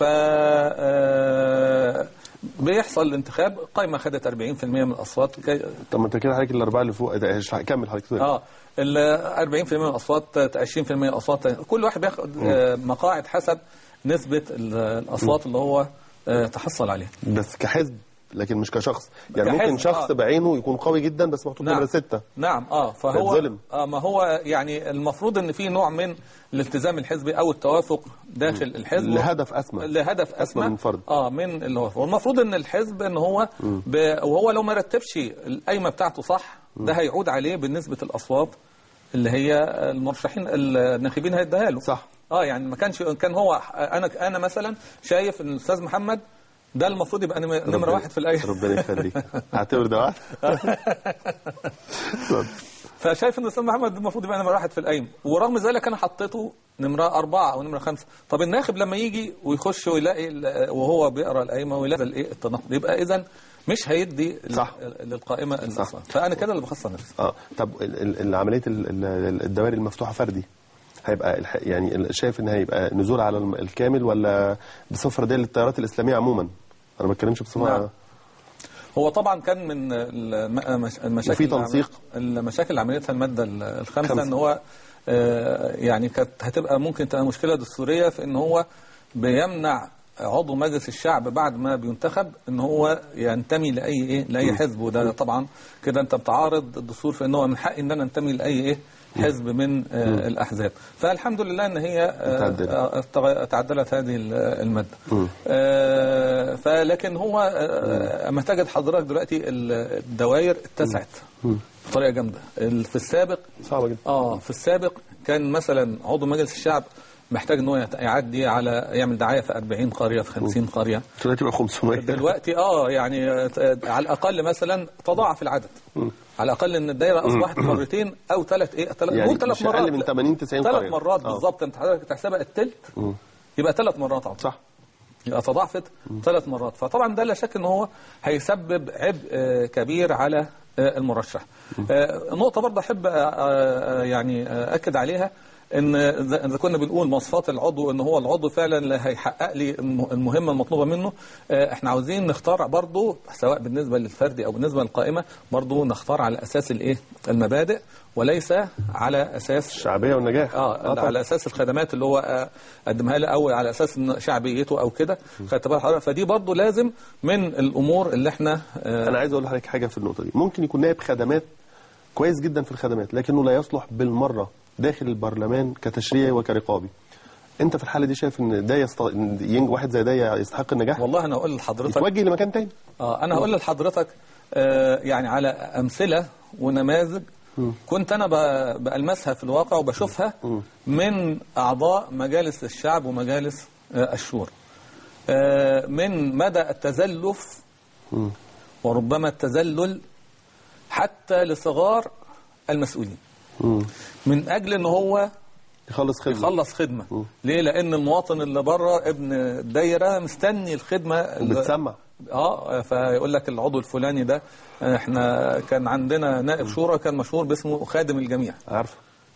آه بيحصل الانتخاب قائمة خدت 40% من الأصوات كي- طب ما انت كده حضرتك الاربعه اللي فوق ده اشرح- كمل حضرتك سوري. اه ال 40% من الاصوات 20% من الاصوات كل واحد بياخد آه، مقاعد حسب نسبه ال- الاصوات اللي هو آه، تحصل عليها بس كحزب لكن مش كشخص يعني كحزب، ممكن شخص آه. بعينه يكون قوي جدا بس محطوط نعم. نمره سته نعم اه فهو فيتظلم. آه ما هو يعني المفروض ان في نوع من الالتزام الحزبي او التوافق داخل الحزب لهدف اسمى لهدف اسمى من فرد. اه من اللي هو والمفروض ان الحزب ان هو ب... وهو لو ما رتبش القايمه بتاعته صح ده هيعود عليه بالنسبه الاصوات اللي هي المرشحين الناخبين هيديها له صح. اه يعني ما كانش كان هو انا انا مثلا شايف ان الاستاذ محمد ده المفروض يبقى نم- نمره ربنا- واحد في القايمه ربنا يخليك اعتبر ده واحد اتفضل. فشايف ان الاستاذ محمد المفروض يبقى نمره واحد في القايمه ورغم ذلك انا حطيته نمره اربعه او نمره خمسه طب الناخب لما يجي ويخش ويلاقي ال- وهو بيقرا القايمه ويلاقي الايه التناقض يبقى اذا مش هيدي ل- صح. للقائمه الاصوات فانا كده اللي بخسر نفسي اه طب ال- ال- ال- عمليه ال- ال- الدوائر المفتوحه فردي هيبقى الح- يعني ال- شايف ان هيبقى نزول على الم- الكامل ولا بصفه فرديه للتيارات الاسلاميه عموما انا ما بتكلمش بصفه نعم. هو طبعا كان من الم- المش- المشاكل وفي اللي تنسيق. عمل- المشاكل اللي عملتها الماده ال- الخامسه خمسة. ان هو آه، يعني كانت هتبقى ممكن تبقى مشكله دستوريه في ان هو بيمنع عضو مجلس الشعب بعد ما بينتخب ان هو ينتمي لاي ايه لاي حزب وده طبعا كده انت بتعارض الدستور في ان هو من حقي ان انا انتمي لاي ايه حزب من آه الاحزاب فالحمد لله ان هي آه، اتعدلت. آه، تغ- تعدلت هذه ال- الماده مم. آه، فلكن هو آه، اما تجد حضرتك دلوقتي ال- الدوائر اتسعت بطريقه جامده ال- في السابق صعبه جدا اه في السابق كان مثلا عضو مجلس الشعب محتاج ان هو يت- يعدي على يعمل دعايه في 40 قريه في 50 قريه دلوقتي بقى 500 دلوقتي اه يعني آه، على الاقل مثلا تضاعف العدد على الاقل ان الدايره اصبحت مرتين او ثلاث ايه ثلاث يعني قول ثلاث مش مرات اقل من 80 90 ثلاث قريه مرات آه. بالظبط انت حضرتك تحسبها الثلث مم. يبقى ثلاث مرات عضو. صح يبقى تضاعفت ثلاث مرات فطبعا ده لا شك ان هو هيسبب عبء آه، كبير على آه، المرشح آه، نقطة برضه أحب آه، آه، يعني آه، أكد عليها ان اذا إذا كنا بنقول مواصفات العضو ان هو العضو فعلا اللي هيحقق لي الم- المهمه المطلوبه منه آه، احنا عاوزين نختار برضه سواء بالنسبه للفردي او بالنسبه للقائمه برضه نختار على اساس الايه المبادئ وليس على اساس الشعبيه والنجاح اه طبعاً. على اساس الخدمات اللي هو آه، قدمها لي او على اساس إن شعبيته او كده خدت بال حضرتك فدي برضه لازم من الامور اللي احنا آه، انا عايز اقول لحضرتك حاجه في النقطه دي ممكن يكون نائب خدمات كويس جدا في الخدمات لكنه لا يصلح بالمره داخل البرلمان كتشريعي وكرقابي انت في الحاله دي شايف ان ده يست... إن ينج... واحد زي ده يستحق النجاح والله انا اقول لحضرتك يتوجه لمكان تاني اه انا هقول لحضرتك آه يعني على امثله ونماذج كنت انا ب- بالمسها في الواقع وبشوفها من اعضاء مجالس الشعب ومجالس آه الشورى آه من مدى التزلف مم. وربما التذلل حتى لصغار المسؤولين مم. من اجل ان هو يخلص خدمه يخلص خدمه ليه لان المواطن اللي بره ابن الدايره مستني الخدمه اللي- وبتسمع اه فيقول لك العضو الفلاني ده احنا كان عندنا نائب شورى كان مشهور باسمه خادم الجميع عارفه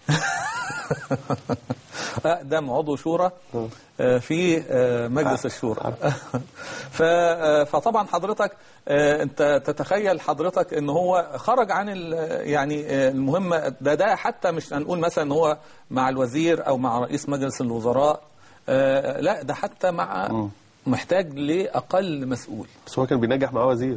اقدم عضو شورى آه، في آه، مجلس الشورى ف- آه، فطبعا حضرتك آه، انت تتخيل حضرتك ان هو خرج عن ال- يعني آه، المهمه ده ده حتى مش هنقول مثلا ان هو مع الوزير او مع رئيس مجلس الوزراء آه، لا ده حتى مع محتاج لاقل مسؤول بس هو كان بينجح معاه وزير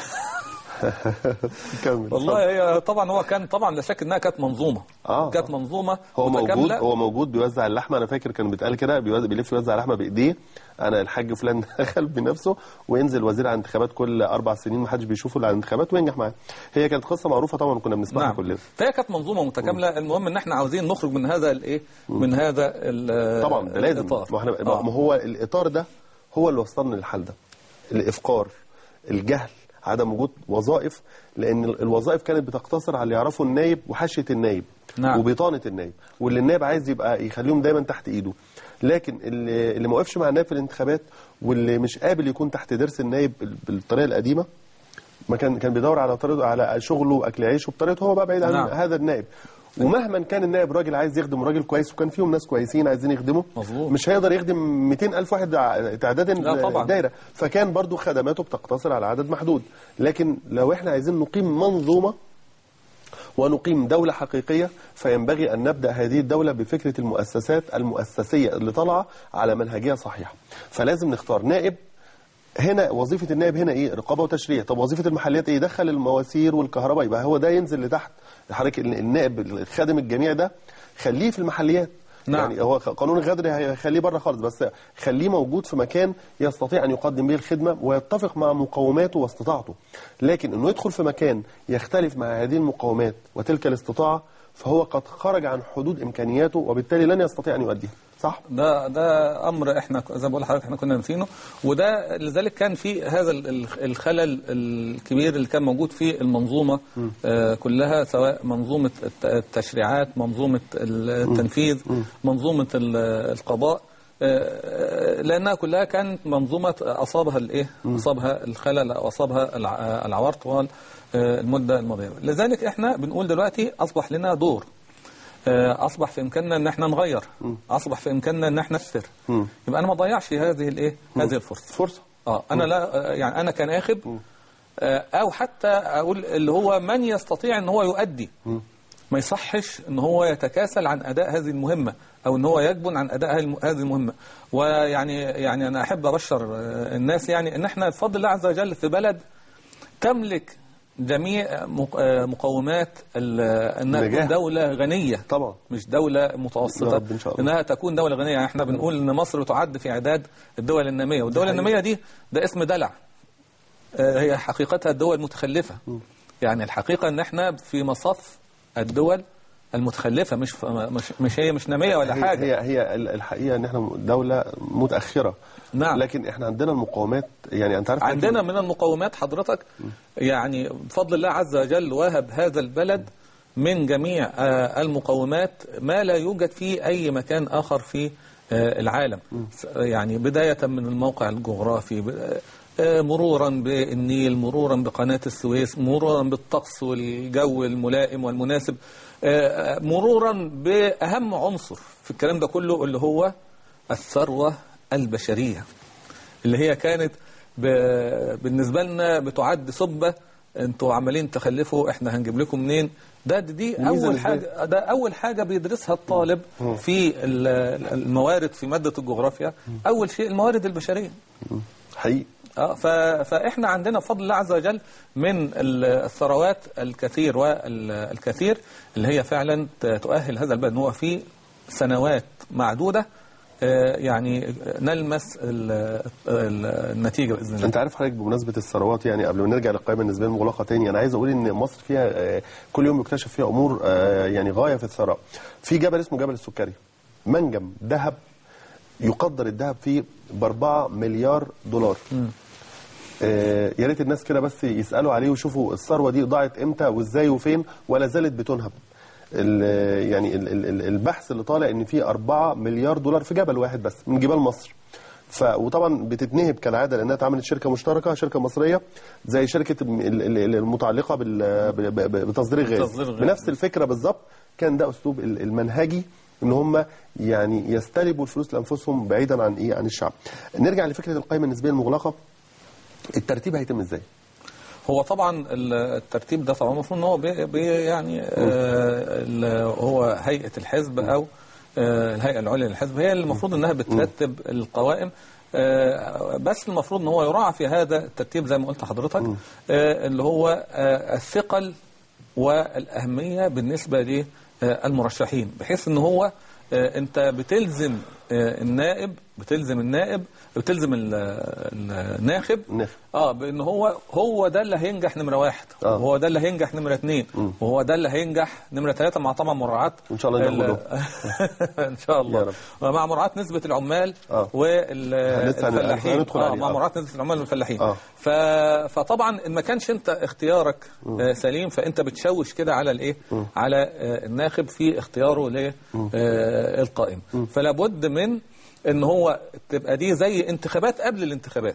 كمل والله هي طبعا هو كان طبعا لا شك انها كانت منظومه آه. كانت منظومه هو موجود متكاملة. هو موجود بيوزع اللحمه انا فاكر كان بيتقال كده بيوزع بيلف يوزع اللحمه بايديه انا الحاج فلان دخل بنفسه وينزل وزير على الانتخابات كل اربع سنين ما حدش بيشوفه الا على الانتخابات وينجح معاه هي كانت قصه معروفه طبعا كنا بنسمعها نعم كلنا فهي كانت منظومه متكامله المهم ان احنا عاوزين نخرج من هذا الايه من هذا ال- طبعا ده لازم الإطار. ما, احنا آه. ما هو الاطار ده هو اللي وصلنا للحل ده الافقار الجهل عدم وجود وظائف لان ال- الوظائف كانت بتقتصر على اللي يعرفوا النايب وحاشيه النايب نعم. وبطانه النايب واللي النايب عايز يبقى يخليهم دايما تحت ايده لكن اللي, اللي ما وقفش مع النايب في الانتخابات واللي مش قابل يكون تحت درس النايب بال- بالطريقه القديمه ما كان كان بيدور على طريقه على شغله واكل عيشه بطريقته هو بقى بعيد عن نعم. هذا النائب ومهما كان النائب راجل عايز يخدم راجل كويس وكان فيهم ناس كويسين عايزين يخدموا مظبوط. مش هيقدر يخدم 200 ألف واحد ع- تعداد لا طبعا. الدايرة فكان برضو خدماته بتقتصر على عدد محدود لكن لو احنا عايزين نقيم منظومة ونقيم دولة حقيقية فينبغي أن نبدأ هذه الدولة بفكرة المؤسسات المؤسسية اللي طالعة على منهجية صحيحة فلازم نختار نائب هنا وظيفة النائب هنا ايه رقابة وتشريع طب وظيفة المحليات ايه يدخل المواسير والكهرباء يبقى هو ده ينزل لتحت حضرتك النائب الخادم الجميع ده خليه في المحليات نعم. يعني هو قانون الغدر هيخليه بره خالص بس خليه موجود في مكان يستطيع ان يقدم به الخدمه ويتفق مع مقوماته واستطاعته لكن انه يدخل في مكان يختلف مع هذه المقومات وتلك الاستطاعه فهو قد خرج عن حدود امكانياته وبالتالي لن يستطيع ان يؤديها صح ده ده امر احنا ك- زي ما بقول لحضرتك احنا كنا ناسينه وده لذلك كان في هذا ال- ال- الخلل الكبير اللي كان موجود في المنظومه آه كلها سواء منظومه الت- التشريعات منظومه ال- التنفيذ منظومه ال- القضاء آه، لانها كلها كانت منظومه اصابها الايه اصابها الخلل او اصابها الع- العوار طوال آه، المده الماضيه لذلك احنا بنقول دلوقتي اصبح لنا دور آه، اصبح في امكاننا ان احنا نغير اصبح في امكاننا ان احنا نستر مم. يبقى انا ما اضيعش هذه الايه هذه الفرصه فرصه اه انا لا آه، يعني انا كناخب آه، او حتى اقول اللي هو من يستطيع ان هو يؤدي ما يصحش ان هو يتكاسل عن اداء هذه المهمه او ان هو يجبن عن اداء هذه هذه المهمه ويعني يعني انا احب ابشر آه، الناس يعني ان احنا بفضل الله عز وجل في بلد تملك جميع مق- آه، مقومات ال- انها النجاح. تكون دوله غنيه طبعا مش دولة يا متوسطة رب إن شاء الله. إنها تكون دولة غنية يعني إحنا بنقول إن مصر تعد في عداد الدول النامية والدول حقيقة. النامية دي ده اسم دلع آه، هي حقيقتها الدول المتخلفة يعني الحقيقة إن إحنا في مصف الدول المتخلفة مش ف- مش مش هي مش نامية ولا هي حاجة هي, هي ال- الحقيقه ان احنا دوله متاخره نعم. لكن احنا عندنا المقاومات يعني انت عارف عندنا من المقومات حضرتك يعني بفضل الله عز وجل وهب هذا البلد من جميع آه، المقومات ما لا يوجد في أي مكان آخر في آه، العالم س- يعني بداية من الموقع الجغرافي ب- آه، مرورا بالنيل مرورا بقناة السويس مرورا بالطقس والجو الملائم والمناسب آه، مرورا بأهم عنصر في الكلام ده كله اللي هو الثروة البشرية اللي هي كانت ب- بالنسبة لنا بتعد سبة انتوا عمالين تخلفوا احنا هنجيب لكم منين ده دي, دي الميزة اول إزاي؟ حاجة ده اول حاجة بيدرسها الطالب في ال- الموارد في مادة الجغرافيا اول شيء الموارد البشرية حقيقي اه ف- فاحنا عندنا بفضل الله عز وجل من ال- الثروات الكثير والكثير اللي هي فعلا ت- تؤهل هذا البلد ان هو في سنوات معدوده آه، يعني نلمس ال- ال- النتيجه باذن الله انت عارف حضرتك بمناسبه الثروات يعني قبل ما نرجع للقائمه النسبيه المغلقه تاني انا عايز اقول ان مصر فيها آه، كل يوم يكتشف فيها امور آه، يعني غايه في الثراء في جبل اسمه جبل السكري منجم ذهب يقدر الذهب فيه ب 4 مليار دولار آه، يا ريت الناس كده بس يسالوا عليه ويشوفوا الثروه دي ضاعت امتى وازاي وفين ولا زالت بتنهب ال- يعني ال- ال- ال- البحث اللي طالع ان في 4 مليار دولار في جبل واحد بس من جبال مصر ف وطبعا بتتنهب كالعاده لانها اتعملت شركه مشتركه شركه مصريه زي شركه ال- ال- ال- المتعلقه بال- ب- ب- بتصدير الغاز تصدير الغاز. بنفس الفكره بالظبط كان ده اسلوب ال- المنهجي ان هم يعني يستلبوا الفلوس لانفسهم بعيدا عن ايه عن الشعب نرجع لفكره القائمه النسبيه المغلقه الترتيب هيتم ازاي هو طبعا ال- الترتيب ده طبعا المفروض ان هو بي بي يعني آه ال- هو هيئه الحزب او آه الهيئه العليا للحزب هي اللي المفروض انها بترتب القوائم آه بس المفروض ان هو يراعى في هذا الترتيب زي ما قلت حضرتك آه اللي هو آه الثقل والاهميه بالنسبه للمرشحين بحيث ان هو آه انت بتلزم آه النائب بتلزم النائب بتلزم ال- ال- الناخب الناخب. اه بان هو هو ده اللي هينجح نمره واحد آه. وهو ده اللي هينجح نمره اثنين وهو ده اللي هينجح نمره ثلاثه مع طبعا مراعاه وإن شاء الله ينجحوا ال- ان شاء يا الله رب. مع مراعاه نسبه العمال آه. لسه هن- والفلاحين هندخل اه عليه، مع آه. مراعاه نسبه العمال والفلاحين آه. ف... فطبعا ان ما كانش انت اختيارك آه سليم فانت بتشوش كده على الايه على آه الناخب في اختياره للقائم فلا بد من ان هو تبقى دي زي انتخابات قبل الانتخابات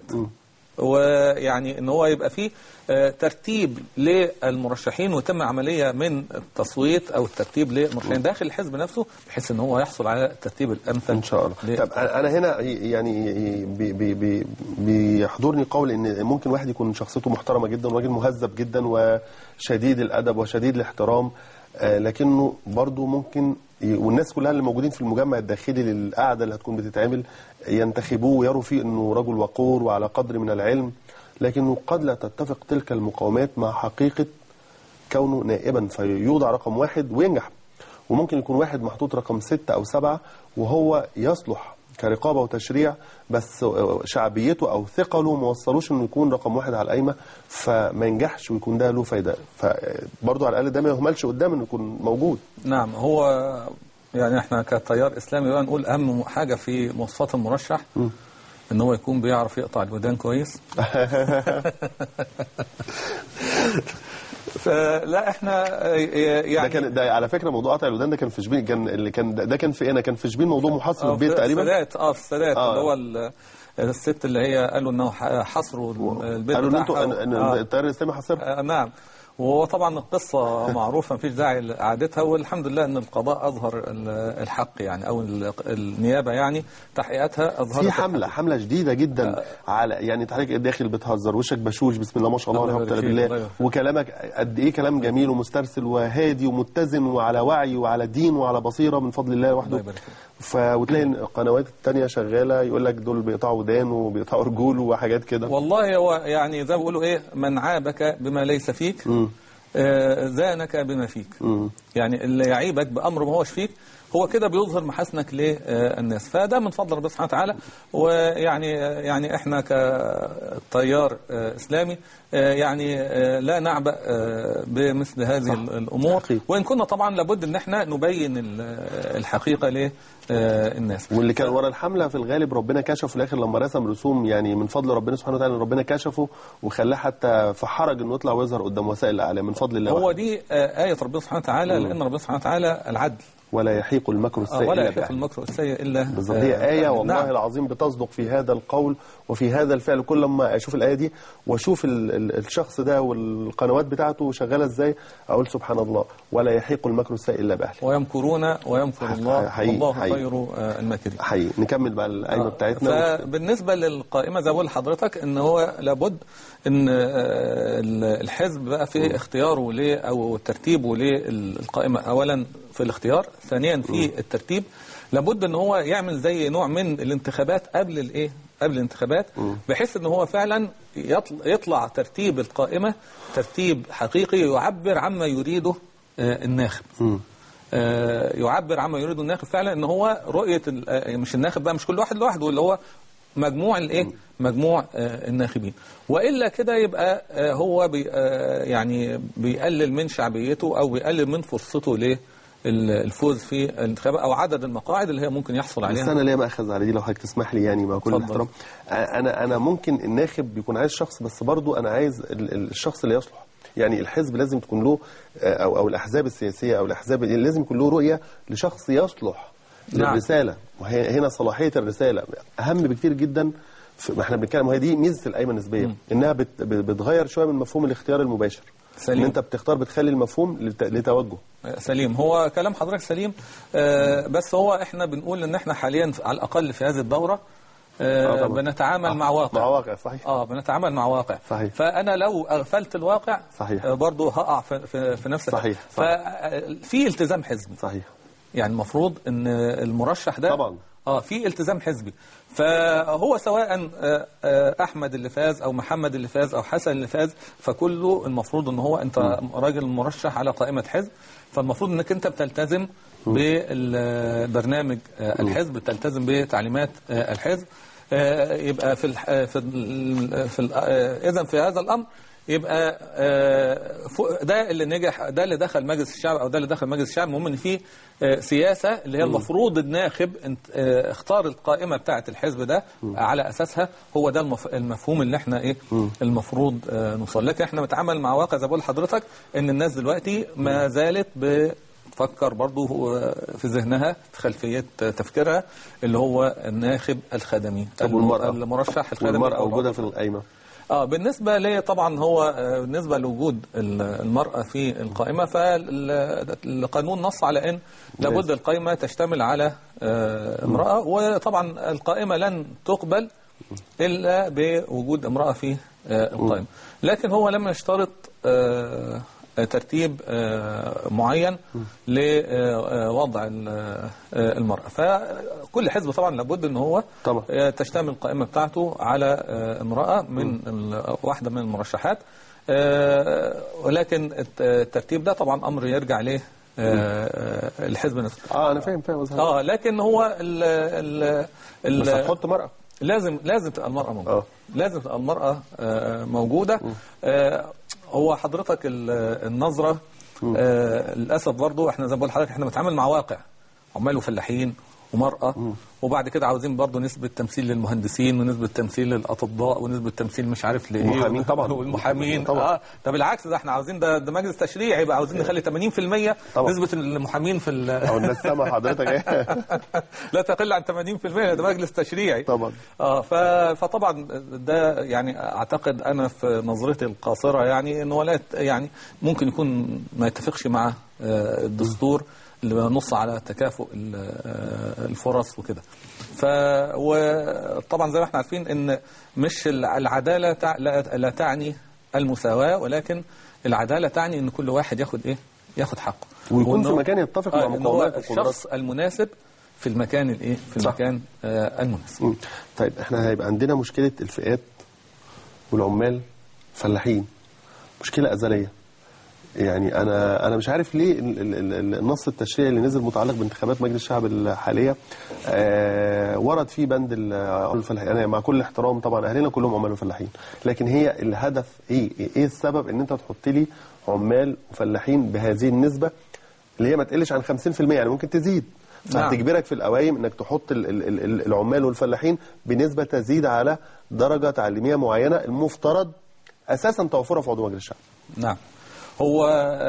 ويعني ان هو يبقى فيه آه، ترتيب للمرشحين ويتم عمليه من التصويت او الترتيب للمرشحين داخل الحزب نفسه بحيث ان هو يحصل على الترتيب الامثل ان شاء الله ل- طب انا هنا يعني بي- بي- بي- بيحضرني قول ان ممكن واحد يكون شخصيته محترمه جدا وراجل مهذب جدا وشديد الادب وشديد الاحترام آه، لكنه برضو ممكن ي- والناس كلها اللي موجودين في المجمع الداخلي للقعده اللي هتكون بتتعمل ينتخبوه ويروا فيه انه رجل وقور وعلى قدر من العلم لكنه قد لا تتفق تلك المقاومات مع حقيقه كونه نائبا فيوضع رقم واحد وينجح وممكن يكون واحد محطوط رقم ستة أو سبعة وهو يصلح كرقابة وتشريع بس شعبيته أو ثقله ما وصلوش إنه يكون رقم واحد على القايمة فما ينجحش ويكون ده له فايدة فبرضه على الأقل ده ما يهملش قدام إنه يكون موجود نعم هو يعني احنا كتيار اسلامي بقى نقول اهم حاجه في مواصفات المرشح ان هو يكون بيعرف يقطع الودان كويس فلا احنا آه، يعني ده كان ده على فكرة موضوع قطع الودان ده كان في شبين كان اللي كان ده, ده كان في إيه؟ أنا كان في شبين موضوع محاصر آه، البيت في تقريبا السادات اه في السادات آه. اللي هو ال- الست اللي هي قالوا انه ح- حصروا البيت قالوا إن أنتوا بتاعها إن- إن آه. التيار الإسلامي حصر آه، نعم وهو طبعا القصة معروفة مفيش داعي لإعادتها والحمد لله أن القضاء أظهر ال- الحق يعني أو ال- النيابة يعني تحقيقاتها أظهرت في حمله حمله شديده جدا على يعني انت حضرتك داخل بتهزر وشك بشوش بسم الله ما شاء الله الله ولا قوه يبارك الا فيك، الله بالله يبارك وكلامك قد ايه كلام جميل ومسترسل وهادي ومتزن وعلى وعي وعلى دين وعلى بصيره من فضل الله الله وحده يبارك فيك. ف وتلاقي القنوات التانية شغاله يقول لك دول بيقطعوا ودان وبيقطعوا رجول وحاجات كده والله هو يعني زي ما بيقولوا إيه من عابك بما ليس فيك آه، زانك بما فيك مم. يعني اللي يعيبك بأمر ما هوش فيك هو كده بيظهر محاسنك للناس فده من فضل ربنا سبحانه وتعالى ويعني يعني احنا كتيار آه، اسلامي آه، يعني آه، لا نعبأ آه، بمثل هذه الامور حقيقي. وان كنا طبعا لابد ان احنا نبين ال- الحقيقه للناس واللي كان ورا الحمله في الغالب ربنا كشفه في الاخر لما رسم رسوم يعني من فضل ربنا سبحانه وتعالى إن ربنا كشفه وخلاه حتى في حرج انه يطلع ويظهر قدام وسائل الاعلام من فضل الله هو وحده. دي آه، آية ربنا سبحانه وتعالى لأن ربنا سبحانه وتعالى العدل ولا يحيق المكر آه، السيء ولا إلا يحيق بأهله. المكر السيء الا بالظبط آه، هي آية نعم. والله العظيم بتصدق في هذا القول وفي هذا الفعل كل ما أشوف الآية دي وأشوف ال- ال- الشخص ده والقنوات بتاعته شغالة إزاي أقول سبحان الله ولا يحيق المكر السيء إلا بأهله ويمكرون ويمكر الله حقيقي- والله حقيقي. خير آه، الماكرين حقيقي نكمل بقى القايمة بتاعتنا فبالنسبة للقائمة زي ما بقول لحضرتك ان هو لابد ان آه، ال- الحزب بقى في اختياره ليه او ترتيبه للقائمة اولا في الاختيار ثانيا في الترتيب لابد ان هو يعمل زي نوع من الانتخابات قبل الايه قبل الانتخابات بحيث ان هو فعلا يطل- يطلع ترتيب القائمة ترتيب حقيقي يعبر عما يريده آه، الناخب آه، يعبر عما يريد الناخب فعلا ان هو رؤيه ال- آه، مش الناخب بقى مش كل واحد لوحده اللي هو مجموع الايه مجموع آه، الناخبين والا كده يبقى آه، هو بي آه، يعني بيقلل من شعبيته او بيقلل من فرصته للفوز في الانتخابات او عدد المقاعد اللي هي ممكن يحصل بس عليها انا ليه ماخذ على دي لو حضرتك تسمح لي يعني مع كل اتفضل. الاحترام انا انا ممكن الناخب بيكون عايز شخص بس برضو انا عايز ال- ال- الشخص اللي يصلح يعني الحزب لازم تكون له آه، او او الاحزاب السياسيه او الاحزاب اللي لازم يكون له رؤيه لشخص يصلح نعم. للرساله وهي هنا صلاحيه الرساله اهم بكتير جدا في- ما احنا بنتكلم وهي دي ميزه القايمه النسبيه انها بت بتغير شويه من مفهوم الاختيار المباشر سليم. ان انت بتختار بتخلي المفهوم لت- لتوجه سليم هو كلام حضرتك سليم آه، بس هو احنا بنقول ان احنا حاليا على الاقل في هذه الدوره آه، آه، طبعا. بنتعامل مع واقع مع واقع صحيح اه بنتعامل مع واقع صحيح. فانا لو اغفلت الواقع صحيح. آه، برضه هقع في, في, في نفس صحيح، ففي التزام حزبي صحيح يعني المفروض ان المرشح ده طبعا. اه في التزام حزبي فهو سواء آه، آه، احمد اللي فاز او محمد اللي فاز او حسن اللي فاز فكله المفروض ان هو انت راجل مرشح على قائمه حزب فالمفروض انك انت بتلتزم بالبرنامج آه، الحزب بتلتزم بتعليمات آه، الحزب آه، يبقى في الح- آه، في ال- في ال- آه، اذا في هذا الامر يبقى آه، فوق- ده اللي نجح ده اللي دخل مجلس الشعب او ده اللي دخل مجلس الشعب المهم ان في آه، سياسه اللي هي المفروض الناخب انت- آه، اختار القائمه بتاعه الحزب ده على اساسها هو ده المف- المفهوم اللي احنا ايه المفروض آه، نوصل لكن احنا بنتعامل مع واقع زي ما بقول لحضرتك ان الناس دلوقتي ما زالت بتفكر برضو آه، في ذهنها في خلفيه تفكيرها اللي هو الناخب الخدمي طب والمرأة؟ المرشح الخدمي والمرأة أو موجودة في القايمة اه بالنسبه لي طبعا هو آه، بالنسبه لوجود ال- المراه في القائمه فالقانون نص على ان لابد القائمه تشتمل على آه، امراه وطبعا القائمه لن تقبل الا بوجود امراه في آه، القائمه لكن هو لم يشترط آه، ترتيب آه، معين لوضع ال- آه، المرأة فكل حزب طبعا لابد ان هو طبعا. آه، تشتمل القائمة بتاعته على آه، امرأة من ال- واحدة من المرشحات آه، ولكن الت- الترتيب ده طبعا امر يرجع له آه، الحزب نفسه اه انا فاهم فاهم قصدك. اه لكن هو ال ال بس ال هتحط مرأة لازم لازم تبقى المرأة موجودة آه. لازم تبقى المرأة آه، موجودة آه، هو حضرتك ال- النظرة آه، للأسف برضو احنا زي ما بقول لحضرتك احنا بنتعامل مع واقع عمال وفلاحين ومرأة وبعد كده عاوزين برضو نسبة تمثيل للمهندسين ونسبة تمثيل للأطباء ونسبة تمثيل مش عارف لإيه المحامين طبعا. والمحامين طبعا. اه ده بالعكس ده احنا عاوزين ده, ده مجلس تشريعي يبقى عاوزين نخلي 80% طبعا. نسبة المحامين في ال- او الناس سامع حضرتك ايه لا تقل عن 80% ده مجلس تشريعي طبعا. اه ف- فطبعا ده يعني اعتقد انا في نظرتي القاصره يعني انه لا يت- يعني ممكن يكون ما يتفقش مع آه، الدستور اللي بينص على تكافؤ ال- آه، الفرص وكده ف وطبعا زي ما احنا عارفين ان مش الع- العداله تع... لا, لا تعني المساواه ولكن العداله تعني ان كل واحد ياخد ايه ياخد حقه ويكون وإنه- في مكان يتفق مع آه، إن هو مقومات وقدرات. الشخص المناسب في المكان الايه في صح. المكان آه المناسب مم. طيب احنا هيبقى عندنا مشكلة الفئات والعمال فلاحين مشكلة أزلية يعني أنا أنا مش عارف ليه ال- ال- ال- النص التشريعي اللي نزل متعلق بانتخابات مجلس الشعب الحالية آه ورد فيه بند ال- عمال الفلاحين أنا مع كل احترام طبعا أهلنا كلهم عمال وفلاحين لكن هي الهدف إيه؟ إيه السبب إن أنت تحط لي عمال وفلاحين بهذه النسبة اللي هي ما تقلش عن 50% يعني ممكن تزيد نعم. فهتجبرك في القوايم انك تحط ال- ال- ال- العمال والفلاحين بنسبه تزيد على درجه تعليميه معينه المفترض اساسا توفرها في عضو مجلس الشعب نعم هو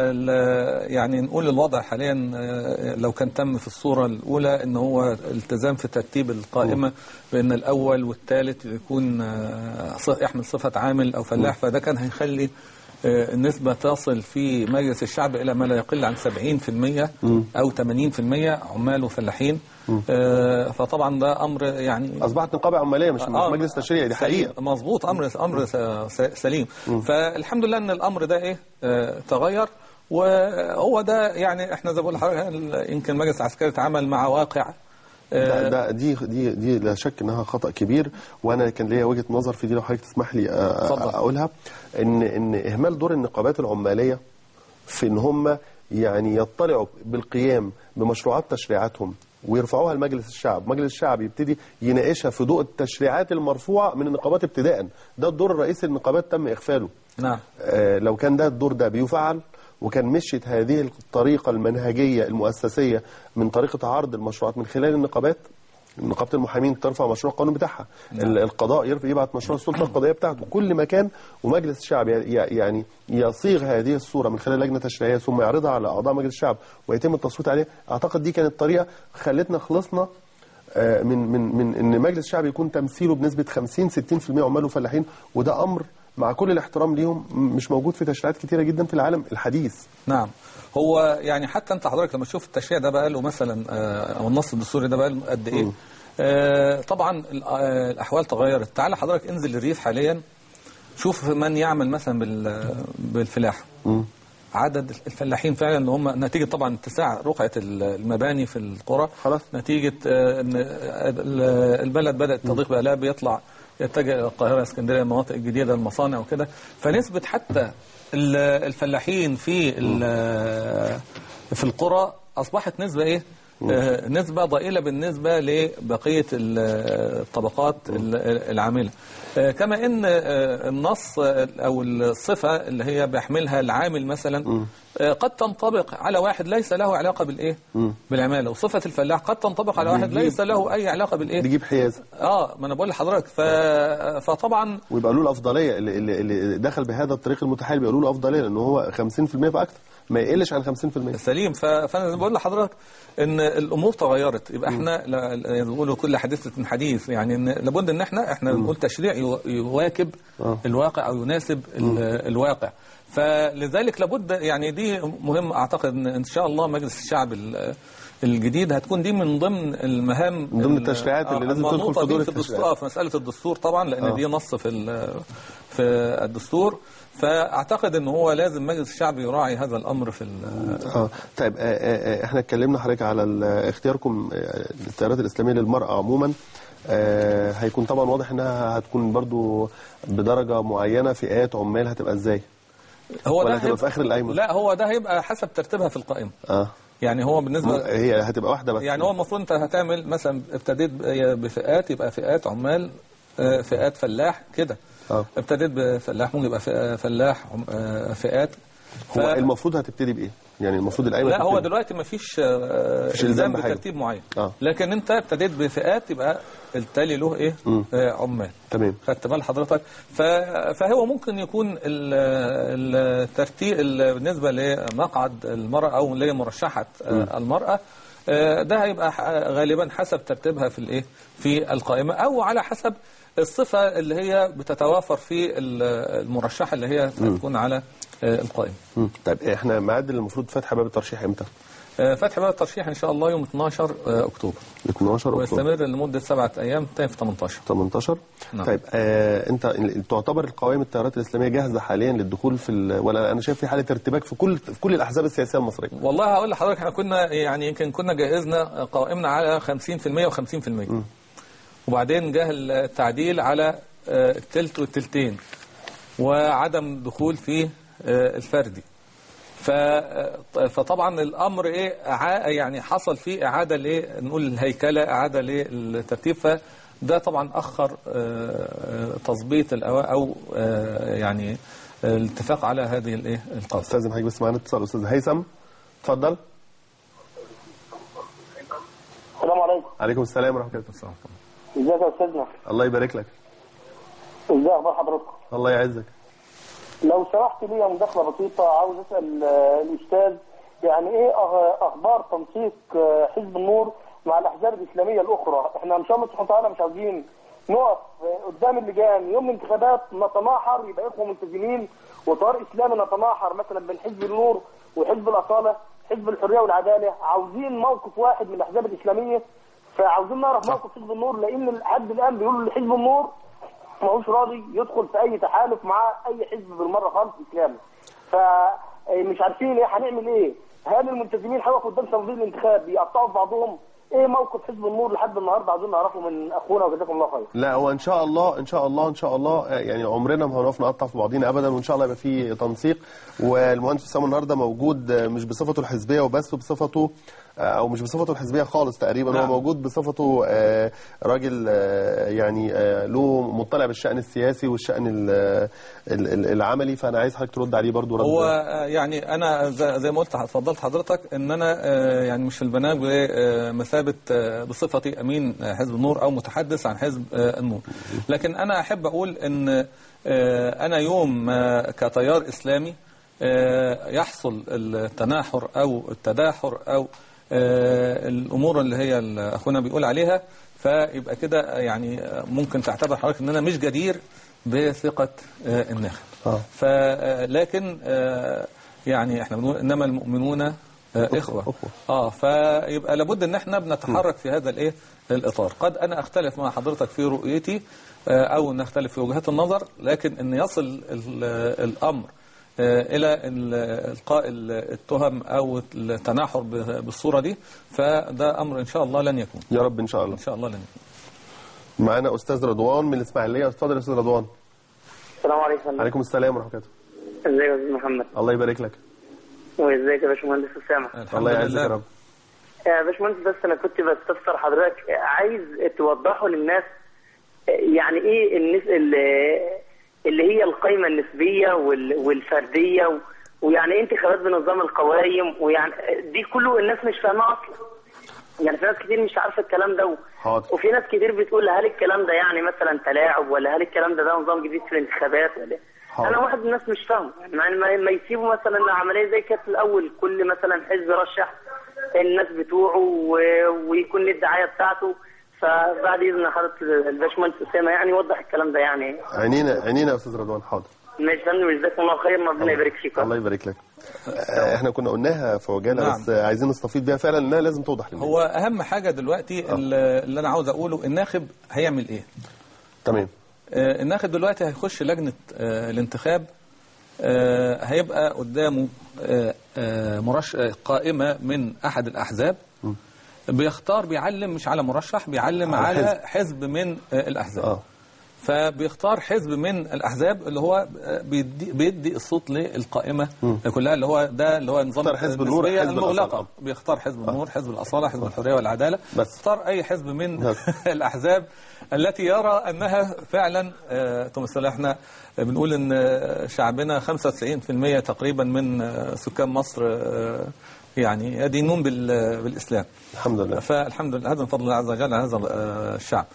ال- يعني نقول الوضع حاليا آه، لو كان تم في الصورة الأولى أن هو التزام في ترتيب القائمة بأن الأول والثالث يكون آه، ص- يحمل صفة عامل أو فلاح فده كان هيخلي آه، النسبة تصل في مجلس الشعب إلى ما لا يقل عن 70% أو 80% عمال وفلاحين آه، فطبعا ده أمر يعني اصبحت نقابه عماليه مش مش آه، مجلس تشريعي دي سليم، حقيقه مظبوط امر امر س- س- سليم فالحمد لله ان الامر ده ايه آه، تغير وهو ده يعني احنا زي ما بقول لحضرتك ال- يمكن المجلس العسكري اتعامل مع واقع ده, ده دي دي دي لا شك انها خطا كبير وانا كان ليا وجهه نظر في دي لو حضرتك تسمح لي أ- أ- اتفضل. اقولها ان ان اهمال دور النقابات العماليه في ان هم يعني يطلعوا بالقيام بمشروعات تشريعاتهم ويرفعوها لمجلس الشعب مجلس الشعب يبتدي يناقشها في ضوء التشريعات المرفوعه من النقابات ابتداء ده الدور الرئيسي للنقابات تم اغفاله نعم آه، لو كان ده الدور ده بيفعل وكان مشيت هذه الطريقة المنهجية المؤسسية من طريقة عرض المشروعات من خلال النقابات نقابة المحامين ترفع مشروع القانون بتاعها ال- القضاء يرفع يبعت مشروع السلطة القضائية بتاعته كل مكان ومجلس الشعب ي- يعني يصيغ هذه الصورة من خلال لجنة تشريعية ثم يعرضها على أعضاء مجلس الشعب ويتم التصويت عليه أعتقد دي كانت طريقة خلتنا خلصنا آه، من من من ان مجلس الشعب يكون تمثيله بنسبه 50 60% عمال وفلاحين وده امر مع كل الاحترام ليهم م- مش موجود في تشريعات كتيره جدا في العالم الحديث نعم هو يعني حتى انت حضرتك لما تشوف التشريع ده بقى له مثلا آه، او النص الدستوري ده بقى له قد ايه آه، طبعا ال- آه، الاحوال تغيرت تعال حضرتك انزل الريف حاليا شوف من يعمل مثلا بال- بالفلاحه عدد الفلاحين فعلا اللي هم نتيجه طبعا اتساع رقعه المباني في القرى خلاص. نتيجه آه، ان ال- البلد بدات تضيق بقى لا بيطلع يتجه الى القاهره اسكندريه المناطق الجديده المصانع وكده فنسبه حتى ال- الفلاحين في ال- في القرى اصبحت نسبه ايه آه، نسبة ضئيلة بالنسبة لبقية ال- الطبقات ال- العاملة آه، كما ان آه، النص آه، او الصفة اللي هي بيحملها العامل مثلا آه، قد تنطبق على واحد ليس له علاقة بالايه بالعمالة وصفة الفلاح قد تنطبق على واحد بيجيب- ليس له اي علاقة بالايه بيجيب حيازه اه ما انا بقول لحضرتك ف... فطبعا ويبقى له الافضليه اللي, اللي, اللي دخل بهذا الطريق المتحايل بيقولوا له افضليه لان هو 50% فاكثر ما يقلش عن 50% سليم ف... فانا زي ما بقول لحضرتك ان الامور تغيرت يبقى احنا لا- لا- بيقولوا كل حديثة حديث يعني إن لابد ان احنا احنا نقول تشريع يو- يواكب آه. الواقع او يناسب ال- الواقع فلذلك لابد يعني دي مهم اعتقد ان ان شاء الله مجلس الشعب ال- الجديد هتكون دي من ضمن المهام من ضمن ال- التشريعات اللي آه، لازم تدخل المنوطة في دور بيه في التشريعات. الدستور آه، في مساله الدستور طبعا لان آه. دي نص في ال- في الدستور فاعتقد ان هو لازم مجلس الشعب يراعي هذا الامر في ال- اه طيب آه، آه، آه، احنا اتكلمنا حضرتك على ال- اختياركم آه، للتيارات الاسلاميه للمراه عموما آه، هيكون طبعا واضح انها هتكون برضو بدرجه معينه فئات عمال هتبقى ازاي هو ولا ده هتبقى هيبقى- في آخر القايمة؟ لا هو ده هيبقى حسب ترتيبها في القائمه اه يعني هو م- بالنسبه هي هتبقى واحده بس يعني هو المفروض انت هتعمل مثلا ابتديت ب- بفئات يبقى فئات عمال آه، فئات فلاح كده اه ابتديت بفلاح ممكن يبقى فئة- فلاح عم- آه، فئات ف... هو المفروض هتبتدي بايه يعني المفروض القايمه لا هو تبتدي- دلوقتي ما فيش آه، مفيش إلزام الزام بحاجة. بترتيب معين آه. لكن انت ابتديت بفئات يبقى التالي له ايه مم. آه، عمال تمام خدت بال حضرتك ف... فهو ممكن يكون ال- الترتيب ال- بالنسبه لمقعد المراه او لمرشحه آه، المراه آه، ده هيبقى ح- غالبا حسب ترتيبها في الايه في القائمه او على حسب الصفه اللي هي بتتوافر في ال- المرشحه اللي هي هتكون على آه، القائمه مم. طيب احنا ميعاد المفروض فتح باب الترشيح امتى؟ آه، فتح باب الترشيح ان شاء الله يوم 12 آه، اكتوبر 12 اكتوبر ويستمر لمده سبعه ايام تاني في 18 18 نعم. طيب آه انت ال- تعتبر القوائم التيارات الاسلاميه جاهزه حاليا للدخول في ال... ولا انا شايف في حاله ارتباك في كل في كل الاحزاب السياسيه المصريه والله هقول لحضرتك احنا كنا يعني يمكن كنا جهزنا قوائمنا على 50% و50% وبعدين جه التعديل على آه، التلت والتلتين وعدم دخول في آه، الفردي ف- آه، فطبعا الامر ايه إعا- يعني حصل فيه اعاده لايه نقول الهيكله اعاده للترتيب فده طبعا اخر آه، آه، تظبيط الأوا- او آه، يعني آه، الاتفاق على هذه الايه القصه استاذن حضرتك بس معانا اتصال استاذ هيثم اتفضل السلام عليكم عليكم السلام ورحمه الله ازيك يا استاذنا الله يبارك لك ازاي اخبار حضرتك الله يعزك لو سمحت لي مداخله بسيطه عاوز اسال آه، الاستاذ يعني ايه أخ- اخبار تنسيق آه، حزب النور مع الاحزاب الاسلاميه الاخرى احنا ان شاء الله سبحانه وتعالى مش عاوزين نقف آه، قدام اللجان يوم الانتخابات نتماحر يبقى اخوه ملتزمين وطار اسلامي نتماحر مثلا بين حزب النور وحزب الاصاله حزب الحريه والعداله عاوزين موقف واحد من الاحزاب الاسلاميه فعاوزين نعرف موقف حزب النور لان لحد الان بيقولوا ان حزب النور ماهوش راضي يدخل في اي تحالف مع اي حزب بالمره خالص اسلامي فمش عارفين ايه هنعمل ايه هل الملتزمين هيقفوا قدام تنظيم الانتخاب يقطعوا في بعضهم ايه موقف حزب النور لحد النهارده عاوزين نعرفه من اخونا وجزاكم الله خير لا هو ان شاء الله ان شاء الله ان شاء الله آه، يعني عمرنا ما هنقف نقطع في بعضينا ابدا وان شاء الله يبقى في تنسيق والمهندس اسامه النهارده موجود آه، مش بصفته الحزبيه وبس بصفته آه، او مش بصفته الحزبيه خالص تقريبا هو نعم. موجود بصفته آه، راجل آه، يعني آه، له مطلع بالشان السياسي والشان ال- ال- ال- العملي فانا عايز حضرتك ترد عليه برضو رد هو آه، يعني انا ز- زي ما قلت اتفضلت حضرتك ان انا آه، يعني مش في البرنامج بمثابه آه، بصفتي امين آه، حزب النور او متحدث عن حزب آه، النور لكن انا احب اقول ان آه، انا يوم ما كتيار اسلامي آه، يحصل التناحر او التداحر او آه، الامور اللي هي ال- اخونا بيقول عليها فيبقى كده يعني آه، ممكن تعتبر حضرتك ان انا مش جدير بثقه آه، الناخب آه. ف لكن آه، يعني احنا بنقول انما المؤمنون آه، اخوه أخوة. اه فيبقى لابد ان احنا بنتحرك في هذا الايه الاطار قد انا اختلف مع حضرتك في رؤيتي آه، او نختلف في وجهات النظر لكن ان يصل ال- الامر آه، الى ال- القاء ال- التهم او التناحر ب- بالصوره دي فده امر ان شاء الله لن يكون يا رب ان شاء الله ان شاء الله لن يكون معانا استاذ رضوان من الاسماعيليه اتفضل يا استاذ رضوان السلام عليكم عليكم السلام ورحمه الله ازيك يا استاذ محمد الله يبارك لك وازيك يا باشمهندس اسامه الحمد الله يعزك يا لله رب يا باشمهندس بس انا كنت بستفسر حضرتك عايز توضحوا للناس يعني ايه النس... ال- اللي هي القائمه النسبيه وال... والفرديه و... ويعني ايه انتخابات بنظام القوائم ويعني دي كله الناس مش فاهمها اصلا يعني في ناس كتير مش عارفه الكلام ده و... حاضر. وفي ناس كتير بتقول هل الكلام ده يعني مثلا تلاعب ولا هل الكلام ده ده نظام جديد في الانتخابات ولا حاضر. انا واحد من الناس مش فاهمه يعني ما, ما- ما يسيبوا مثلا عمليه زي كانت في الاول كل مثلا حزب رشح الناس بتوعه و... ويكون له الدعايه بتاعته فبعد اذن حضرتك الباشمهندس اسامه يعني يوضح الكلام ده يعني عينينا عينينا يا استاذ رضوان حاضر ماشي يا فندم جزاكم الله خير ربنا يبارك فيكم الله يبارك لك آه، احنا كنا قلناها في عجاله نعم. بس آه، عايزين نستفيد بيها فعلا انها لازم توضح للناس هو اهم حاجه دلوقتي اللي اللي انا عاوز اقوله الناخب هيعمل ايه تمام آه، الناخب دلوقتي هيخش لجنة آه، الانتخاب آه، هيبقى قدامه آه، آه، مرش آه، قائمة من أحد الأحزاب بيختار بيعلم مش على مرشح بيعلم على على حزب. حزب من آه، الأحزاب اه فبيختار حزب من الأحزاب اللي هو آه، بيدي, بيدي الصوت للقائمة كلها اللي هو ده اللي هو نظام اختار حزب النور، النسبية حزب الأصالة. المغلقة بيختار حزب النور حزب الأصالة حزب الحرية والعدالة بس. اختار أي حزب من بس. الأحزاب التي يرى أنها فعلا آه، تمثل احنا بنقول أن آه، شعبنا 95% تقريبا من آه، سكان مصر آه، يعني يدينون بال- بالإسلام الحمد لله فالحمد لله هذا من فضل الله عز وجل على هذا آه، الشعب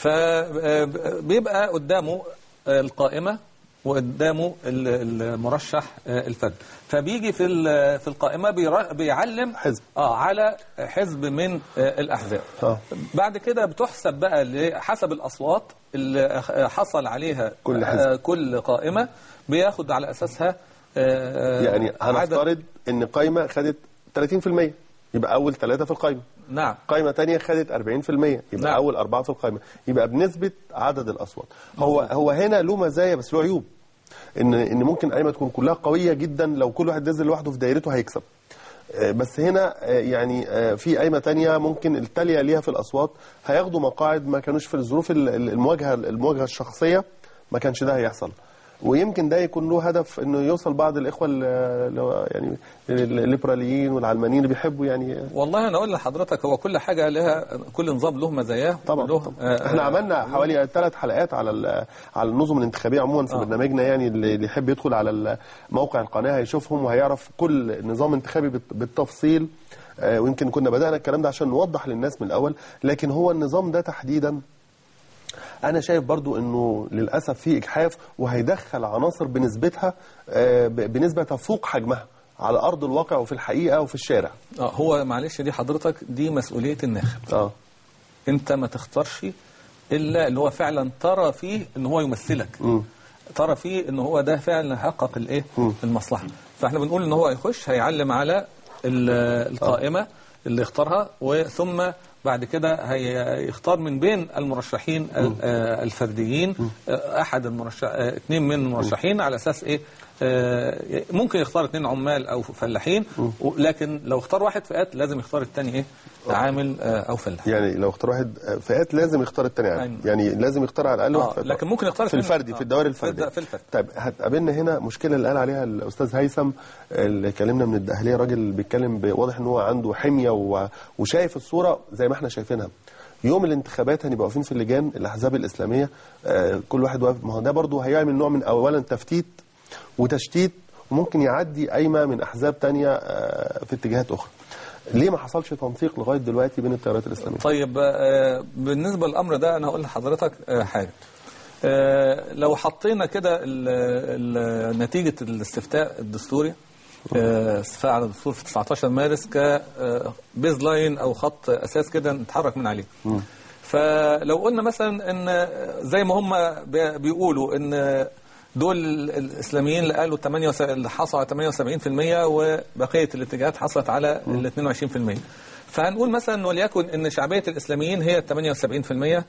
فبيبقى قدامه آه، القائمة وقدامه ال- المرشح آه، الفرد فبيجي في ال- في القائمة بيرا- بيعلم حزب. اه على حزب من آه، الأحزاب اه بعد كده بتحسب بقى ل- حسب الأصوات اللي أخ- حصل عليها كل حزب. آه، كل قائمة بياخد على أساسها آه، يعني عدد- هنفترض ان قايمه خدت 30% يبقى اول ثلاثه في القايمه نعم قايمه تانية خدت 40% يبقى نعم. اول اربعه في القايمه يبقى بنسبه عدد الاصوات هو هو هنا له مزايا بس له عيوب ان ان ممكن قايمه تكون كلها قويه جدا لو كل واحد نزل لوحده في دايرته هيكسب آه، بس هنا آه، يعني آه، في قايمه تانية ممكن التاليه ليها في الاصوات هياخدوا مقاعد ما كانوش في الظروف ال- ال- المواجهه المواجهه الشخصيه ما كانش ده هيحصل ويمكن ده يكون له هدف انه يوصل بعض الاخوه ال- اللي هو يعني الليبراليين والعلمانيين اللي بيحبوا يعني والله انا اقول لحضرتك هو كل حاجه لها كل نظام له مزاياه طبعا, له طبعا. آه، احنا عملنا حوالي ثلاث حلقات على ال- على النظم الانتخابيه عموما في آه. برنامجنا يعني اللي اللي يحب يدخل على ال- موقع القناه هيشوفهم وهيعرف كل نظام انتخابي بالت- بالتفصيل آه، ويمكن كنا بدانا الكلام ده عشان نوضح للناس من الاول لكن هو النظام ده تحديدا انا شايف برضو انه للاسف في اجحاف وهيدخل عناصر بنسبتها آه، ب- بنسبه تفوق حجمها على ارض الواقع وفي الحقيقه وفي الشارع آه هو معلش دي حضرتك دي مسؤوليه الناخب اه انت ما تختارش الا اللي هو فعلا ترى فيه ان هو يمثلك مم. ترى فيه ان هو ده فعلا حقق الايه المصلحه فاحنا بنقول ان هو يخش هيعلم على ال- القائمه اللي اختارها وثم بعد كده هيختار من بين المرشحين ال- آه، الفرديين آه، احد المرشح آه، اثنين من المرشحين على اساس ايه آه، ممكن يختار اثنين عمال او فلاحين و- لكن لو اختار واحد فئات لازم يختار الثاني ايه عامل آه، او فلاح يعني لو اختار واحد آه، فئات لازم يختار الثاني يعني. أيوة. يعني لازم يختار على الاقل آه، واحد فئة. لكن ممكن يختار في اثنين. الفردي آه، في الدوائر في الد- الفرديه في الفردي. طيب هتقابلنا هنا مشكله اللي قال عليها الاستاذ هيثم اللي كلمنا من الداخليه راجل بيتكلم ب- واضح ان هو عنده حميه و- وشايف الصوره زي ما احنا شايفينها يوم الانتخابات هنبقى واقفين في اللجان الاحزاب الاسلاميه آه، كل واحد واقف ما هو ده برضه هيعمل نوع من اولا تفتيت وتشتيت وممكن يعدي قايمه من احزاب تانية آه، في اتجاهات اخرى ليه ما حصلش تنسيق لغايه دلوقتي بين التيارات الاسلاميه طيب آه، بالنسبة للأمر ده أنا هقول لحضرتك آه، حاجة آه، لو حطينا كده ال- ال- نتيجة الاستفتاء الدستوري آه، استفتاء على الدستور في 19 مارس كبيز لاين أو خط أساس كده نتحرك من عليه فلو قلنا مثلا ان زي ما هم بي- بيقولوا ان دول الاسلاميين اللي قالوا 78 اللي حصلوا على 78% وبقيه الاتجاهات حصلت على ال 22% فهنقول مثلا وليكن ان شعبيه الاسلاميين هي 78%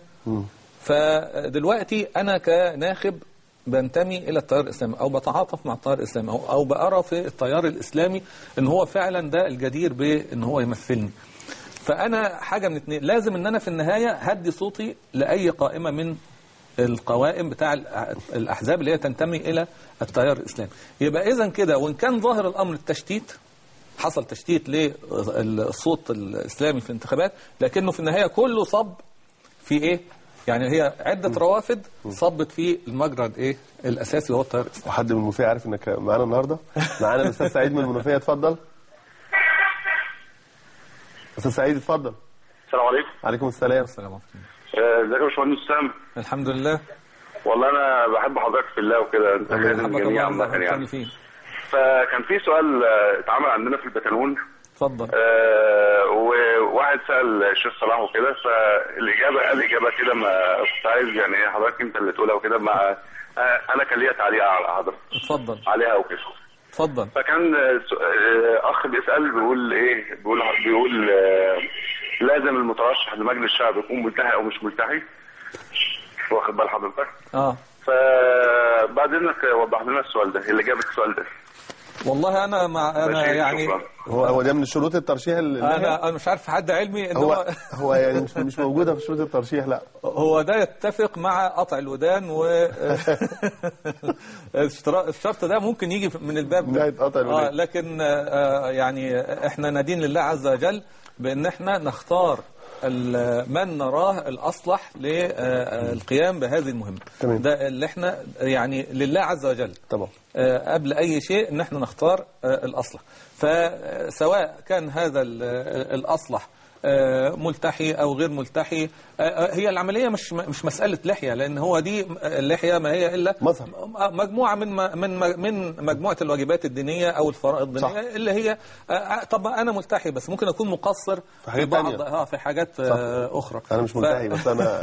فدلوقتي انا كناخب بنتمي الى التيار الاسلامي او بتعاطف مع التيار الاسلامي او او بارى في التيار الاسلامي ان هو فعلا ده الجدير بان هو يمثلني فانا حاجه من اتنين لازم ان انا في النهايه هدي صوتي لاي قائمه من القوائم بتاع الأح- الاحزاب اللي هي تنتمي الى التيار الاسلامي يبقى اذا كده وان كان ظاهر الامر التشتيت حصل تشتيت للصوت الاسلامي في الانتخابات لكنه في النهايه كله صب في ايه يعني هي عده روافد صبت في المجرى ايه الاساسي وهو التيار الاسلامي وحد من المنوفيه عارف انك معانا النهارده معانا الاستاذ سعيد من المنوفيه اتفضل استاذ سعيد اتفضل السلام عليكم عليكم السلام السلام عليكم آه، ازيك يا باشمهندس اسامه الحمد لله والله انا بحب حضرتك في الله وكده انت خير حبك الجميع الله عامه يعني يعني فيه فكان في سؤال آه، اتعمل عندنا في البتالون اتفضل آه، وواحد سال الشيخ صلاح وكده فالاجابه قال اجابه كده ما كنت عايز يعني إيه حضرتك انت اللي تقولها وكده مع آه، انا كان ليا تعليق على حضرتك اتفضل عليها وكده اتفضل فكان آه، س- آه، اخ بيسال بيقول ايه بيقول بيقول آه، لازم المترشح لمجلس الشعب يكون ملتحي او مش ملتحي واخد بال حضرتك اه فبعد اذنك وضح لنا السؤال ده اللي جاب السؤال ده والله انا مع انا ماشي، يعني شكراً. هو هو ده من شروط الترشيح اللي انا انا مش عارف حد علمي ان هو هو هو يعني مش مش موجوده في شروط الترشيح لا هو ده يتفق مع قطع الودان و اشتراء- الشرط ده ممكن يجي من الباب ده. نهاية قطع الودان. آه لكن آه يعني احنا ندين لله عز وجل بان احنا نختار ال- من نراه الاصلح للقيام بهذه المهمه تمام. ده اللي احنا يعني لله عز وجل طبعا آه، قبل أي شيء إن احنا نختار آه، الأصلح فسواء كان هذا ال- آه، الأصلح آه، ملتحي أو غير ملتحي آه، آه، هي العملية مش مش مسألة لحية لأن هو دي اللحية ما هي إلا مظهر. مجموعة من من من مجموعة الواجبات الدينية أو الفرائض صح. الدينية اللي هي آه، طب أنا ملتحي بس ممكن أكون مقصر في حاجات بعض تانية. اه في حاجات آه، أخرى انا مش ف- ملتحي بس انا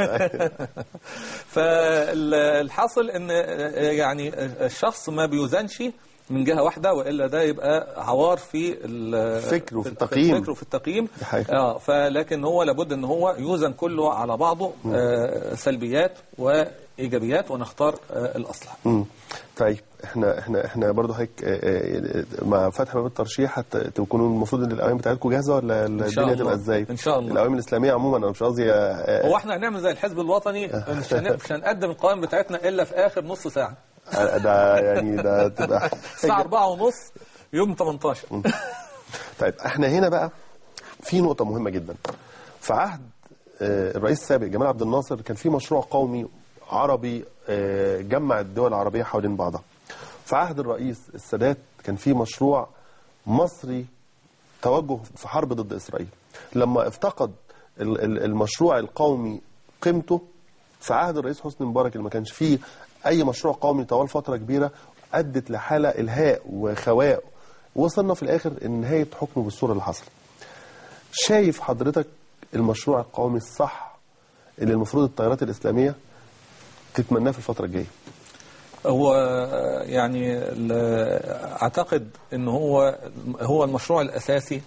فالحاصل ان يعني الشخص ما بيوزنش من جهه واحده والا ده يبقى عوار في ال- فكر وفي في التقييم. الفكر وفي التقييم دي حقيقة. اه فلكن هو لابد ان هو يوزن كله على بعضه آه سلبيات وايجابيات ونختار آه الاصلح مم. طيب احنا احنا احنا برضه هيك آه، آه، مع فتح باب الترشيح هت- تكونوا المفروض ان الاوامر بتاعتكم جاهزه ولا الدنيا الله. تبقى ازاي؟ إن شاء الله. الاوامر الاسلاميه عموما انا مش قصدي آه، آه، هو احنا هنعمل زي الحزب الوطني مش هن- مش هنقدم القوائم بتاعتنا الا في اخر نص ساعه ده يعني ده تبقى الساعه 4 ونص يوم 18 طيب احنا هنا بقى في نقطة مهمة جدا في عهد آه، الرئيس السابق جمال عبد الناصر كان في مشروع قومي عربي آه، جمع الدول العربية حوالين بعضها في عهد الرئيس السادات كان في مشروع مصري توجه في حرب ضد إسرائيل لما افتقد ال- ال- المشروع القومي قيمته في عهد الرئيس حسني مبارك اللي ما كانش فيه اي مشروع قومي طوال فتره كبيره ادت لحاله الهاء وخواء وصلنا في الاخر لنهايه حكمه بالصوره اللي حصلت شايف حضرتك المشروع القومي الصح اللي المفروض التيارات الاسلاميه تتمناه في الفتره الجايه هو يعني ال- اعتقد ان هو هو المشروع الاساسي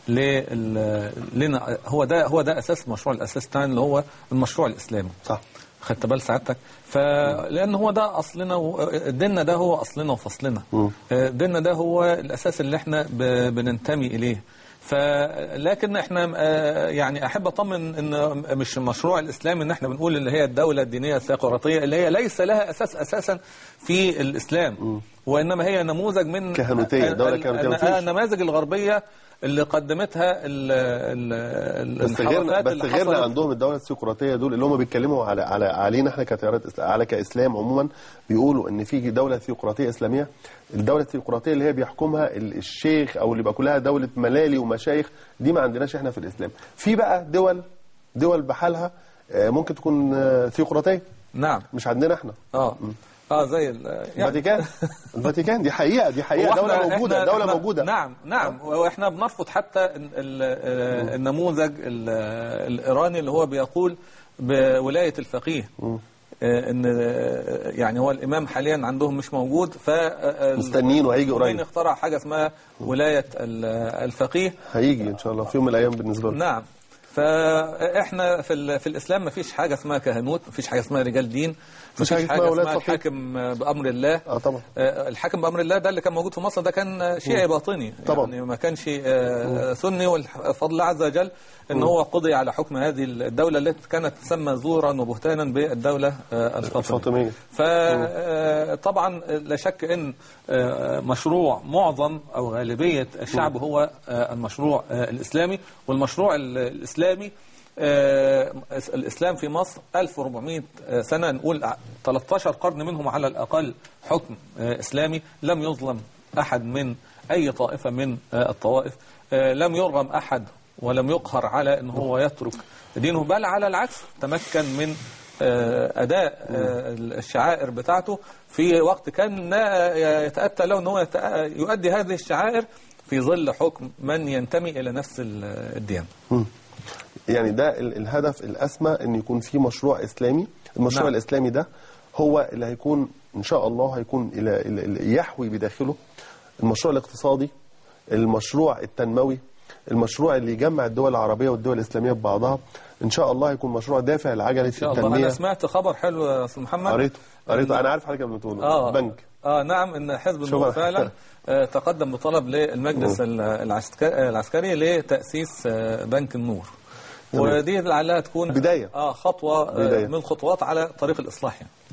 لل- لنا هو ده هو ده اساس المشروع الاساسي بتاعنا اللي هو المشروع الاسلامي صح خدت بال سعادتك فلان هو ده اصلنا و- ديننا ده هو اصلنا وفصلنا مم. ديننا ده هو الاساس اللي احنا ب- بننتمي اليه فلكن احنا آه، يعني احب اطمن ان مش المشروع الاسلامي ان احنا بنقول اللي هي الدوله الدينيه الثيوقراطيه اللي هي ليس لها اساس اساسا في الاسلام وانما هي نموذج من كهنوتية، دولة ال- كهنوتية، ال- مفيش. النماذج الغربيه اللي قدمتها ال ال بس غيرنا الحركات بس اللي غيرنا حصلت. عندهم الدوله السيقراطيه دول اللي هم بيتكلموا على على علينا احنا كتيارات إس- على كاسلام عموما بيقولوا ان في دوله ثيوقراطيه اسلاميه الدوله الثيوقراطيه اللي هي بيحكمها ال- الشيخ او اللي بقى كلها دوله ملالي ومشايخ دي ما عندناش احنا في الاسلام في بقى دول دول بحالها آه، ممكن تكون آه، ثيوقراطيه نعم مش عندنا احنا اه اه زي ال- يعني الفاتيكان الفاتيكان دي حقيقه دي حقيقه هو دوله إحنا- موجوده إحنا- دوله إحنا- موجوده نعم نعم واحنا بنرفض حتى ال- ال- النموذج ال- الايراني اللي هو بيقول بولايه الفقيه آه، ان آه، يعني هو الامام حاليا عندهم مش موجود ف آه، مستنيين وهيجي الخميني قريب اخترع حاجه اسمها ولايه ال- الفقيه هيجي ان شاء الله في يوم من الايام بالنسبه لنا نعم فاحنا في ال- في الاسلام ما فيش حاجه اسمها كهنوت ما فيش حاجه اسمها رجال دين ما مفيش فيش حاجة حاجه اسمها ولاية اسمها فقيه. الحاكم بامر الله اه طبعا آه، الحاكم بأمر الله ده اللي كان موجود في مصر ده كان شيعي باطني طبعا. يعني ما كانش آه، سني والفضل الله عز وجل ان هو قضي على حكم هذه الدولة التي كانت تسمى زورا وبهتانا بالدولة آه، الفاطمية الفاطميه فطبعا لا شك ان آه، مشروع معظم او غالبيه الشعب هو آه، المشروع آه، الاسلامي والمشروع ال- الاسلامي آه، الاسلام في مصر 1400 سنه نقول 13 قرن منهم على الاقل حكم آه، اسلامي لم يظلم احد من اي طائفه من آه، الطوائف آه، لم يرغم احد ولم يقهر على ان هو يترك دينه بل على العكس تمكن من آه، اداء آه، الشعائر بتاعته في وقت كان لا يتاتى له ان هو يتأ- يؤدي هذه الشعائر في ظل حكم من ينتمي الى نفس ال- الديانه. يعني ده ال- الهدف الأسمى أن يكون في مشروع إسلامي المشروع نعم. نعم. الإسلامي ده هو اللي هيكون إن شاء الله هيكون إلى إلى- يحوي بداخله المشروع الاقتصادي المشروع التنموي المشروع اللي يجمع الدول العربية والدول الإسلامية ببعضها إن شاء الله هيكون مشروع دافع لعجلة ان شاء الله التنمية انا سمعت خبر حلو يا استاذ محمد قريته قريته أنا عارف حضرتك لما بتقوله اه بنك اه نعم ان حزب شوف النور أنا- فعلا آه، تقدم بطلب للمجلس ال- العسكري العسكري لتاسيس آه، بنك النور تمام. ودي لعلها تكون بداية. اه خطوه آه، بداية. من الخطوات على طريق الاصلاح يعني.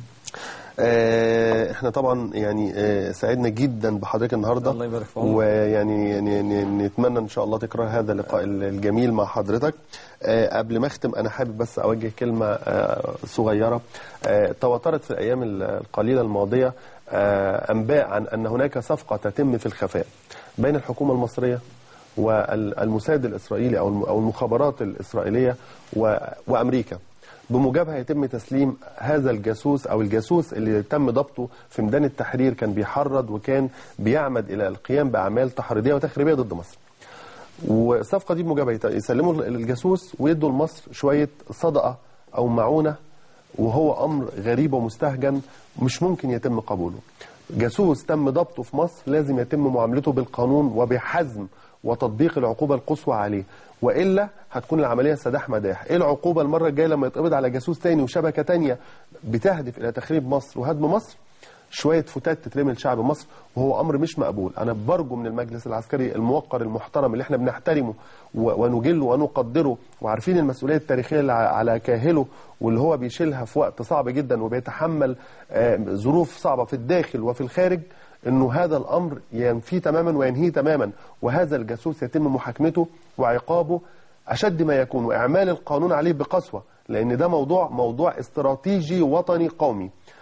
آه، احنا طبعا يعني آه، سعدنا جدا بحضرتك النهارده الله يبارك في عمرك. ويعني يعني يعني نتمنى ان شاء الله تكرار هذا اللقاء الجميل مع حضرتك آه، قبل ما اختم انا حابب بس اوجه كلمه آه، صغيره آه، تواترت في الايام القليله الماضيه آه، انباء عن ان هناك صفقه تتم في الخفاء بين الحكومه المصريه والمساعد الاسرائيلي او الم- او المخابرات الاسرائيليه و- وامريكا بموجبها يتم تسليم هذا الجاسوس او الجاسوس اللي تم ضبطه في ميدان التحرير كان بيحرض وكان بيعمد الى القيام باعمال تحريضيه وتخريبيه ضد مصر. والصفقه دي بموجبها يت- يسلموا الجاسوس ويدوا لمصر شويه صدقه او معونه وهو امر غريب ومستهجن مش ممكن يتم قبوله. جاسوس تم ضبطه في مصر لازم يتم معاملته بالقانون وبحزم وتطبيق العقوبه القصوى عليه والا هتكون العمليه سداح مداح ايه العقوبه المره الجايه لما يتقبض على جاسوس تاني وشبكه تانيه بتهدف الى تخريب مصر وهدم مصر شويه فتات تترمي لشعب مصر وهو امر مش مقبول انا برجو من المجلس العسكري الموقر المحترم اللي احنا بنحترمه و- ونجله ونقدره وعارفين المسؤوليه التاريخيه اللي ع- على كاهله واللي هو بيشيلها في وقت صعب جدا وبيتحمل آه، ظروف صعبه في الداخل وفي الخارج انه هذا الامر ينفيه تماما وينهيه تماما وهذا الجاسوس يتم محاكمته وعقابه اشد ما يكون واعمال القانون عليه بقسوه لان ده موضوع موضوع استراتيجي وطني قومي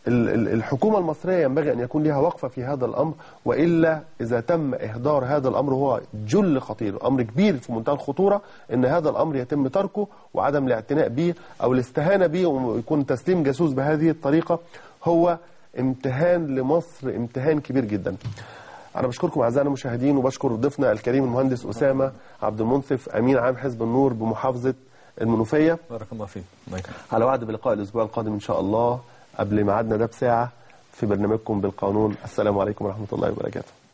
ال- ال- الحكومة المصرية ينبغي أن يكون لها وقفة في هذا الأمر وإلا إذا تم إهدار هذا الأمر هو جل خطير أمر كبير في منتهى الخطورة أن هذا الأمر يتم تركه وعدم الاعتناء به أو الاستهانة به ويكون تسليم جاسوس بهذه الطريقة هو امتهان لمصر امتهان كبير جدا أنا بشكركم أعزائنا المشاهدين وبشكر ضيفنا الكريم المهندس أسامة عبد المنصف أمين عام حزب النور بمحافظة المنوفية بارك الله فيك الله يكرمك على وعد بلقاء الأسبوع القادم إن شاء الله قبل ميعادنا ده بساعة في برنامجكم بالقانون السلام عليكم ورحمة الله وبركاته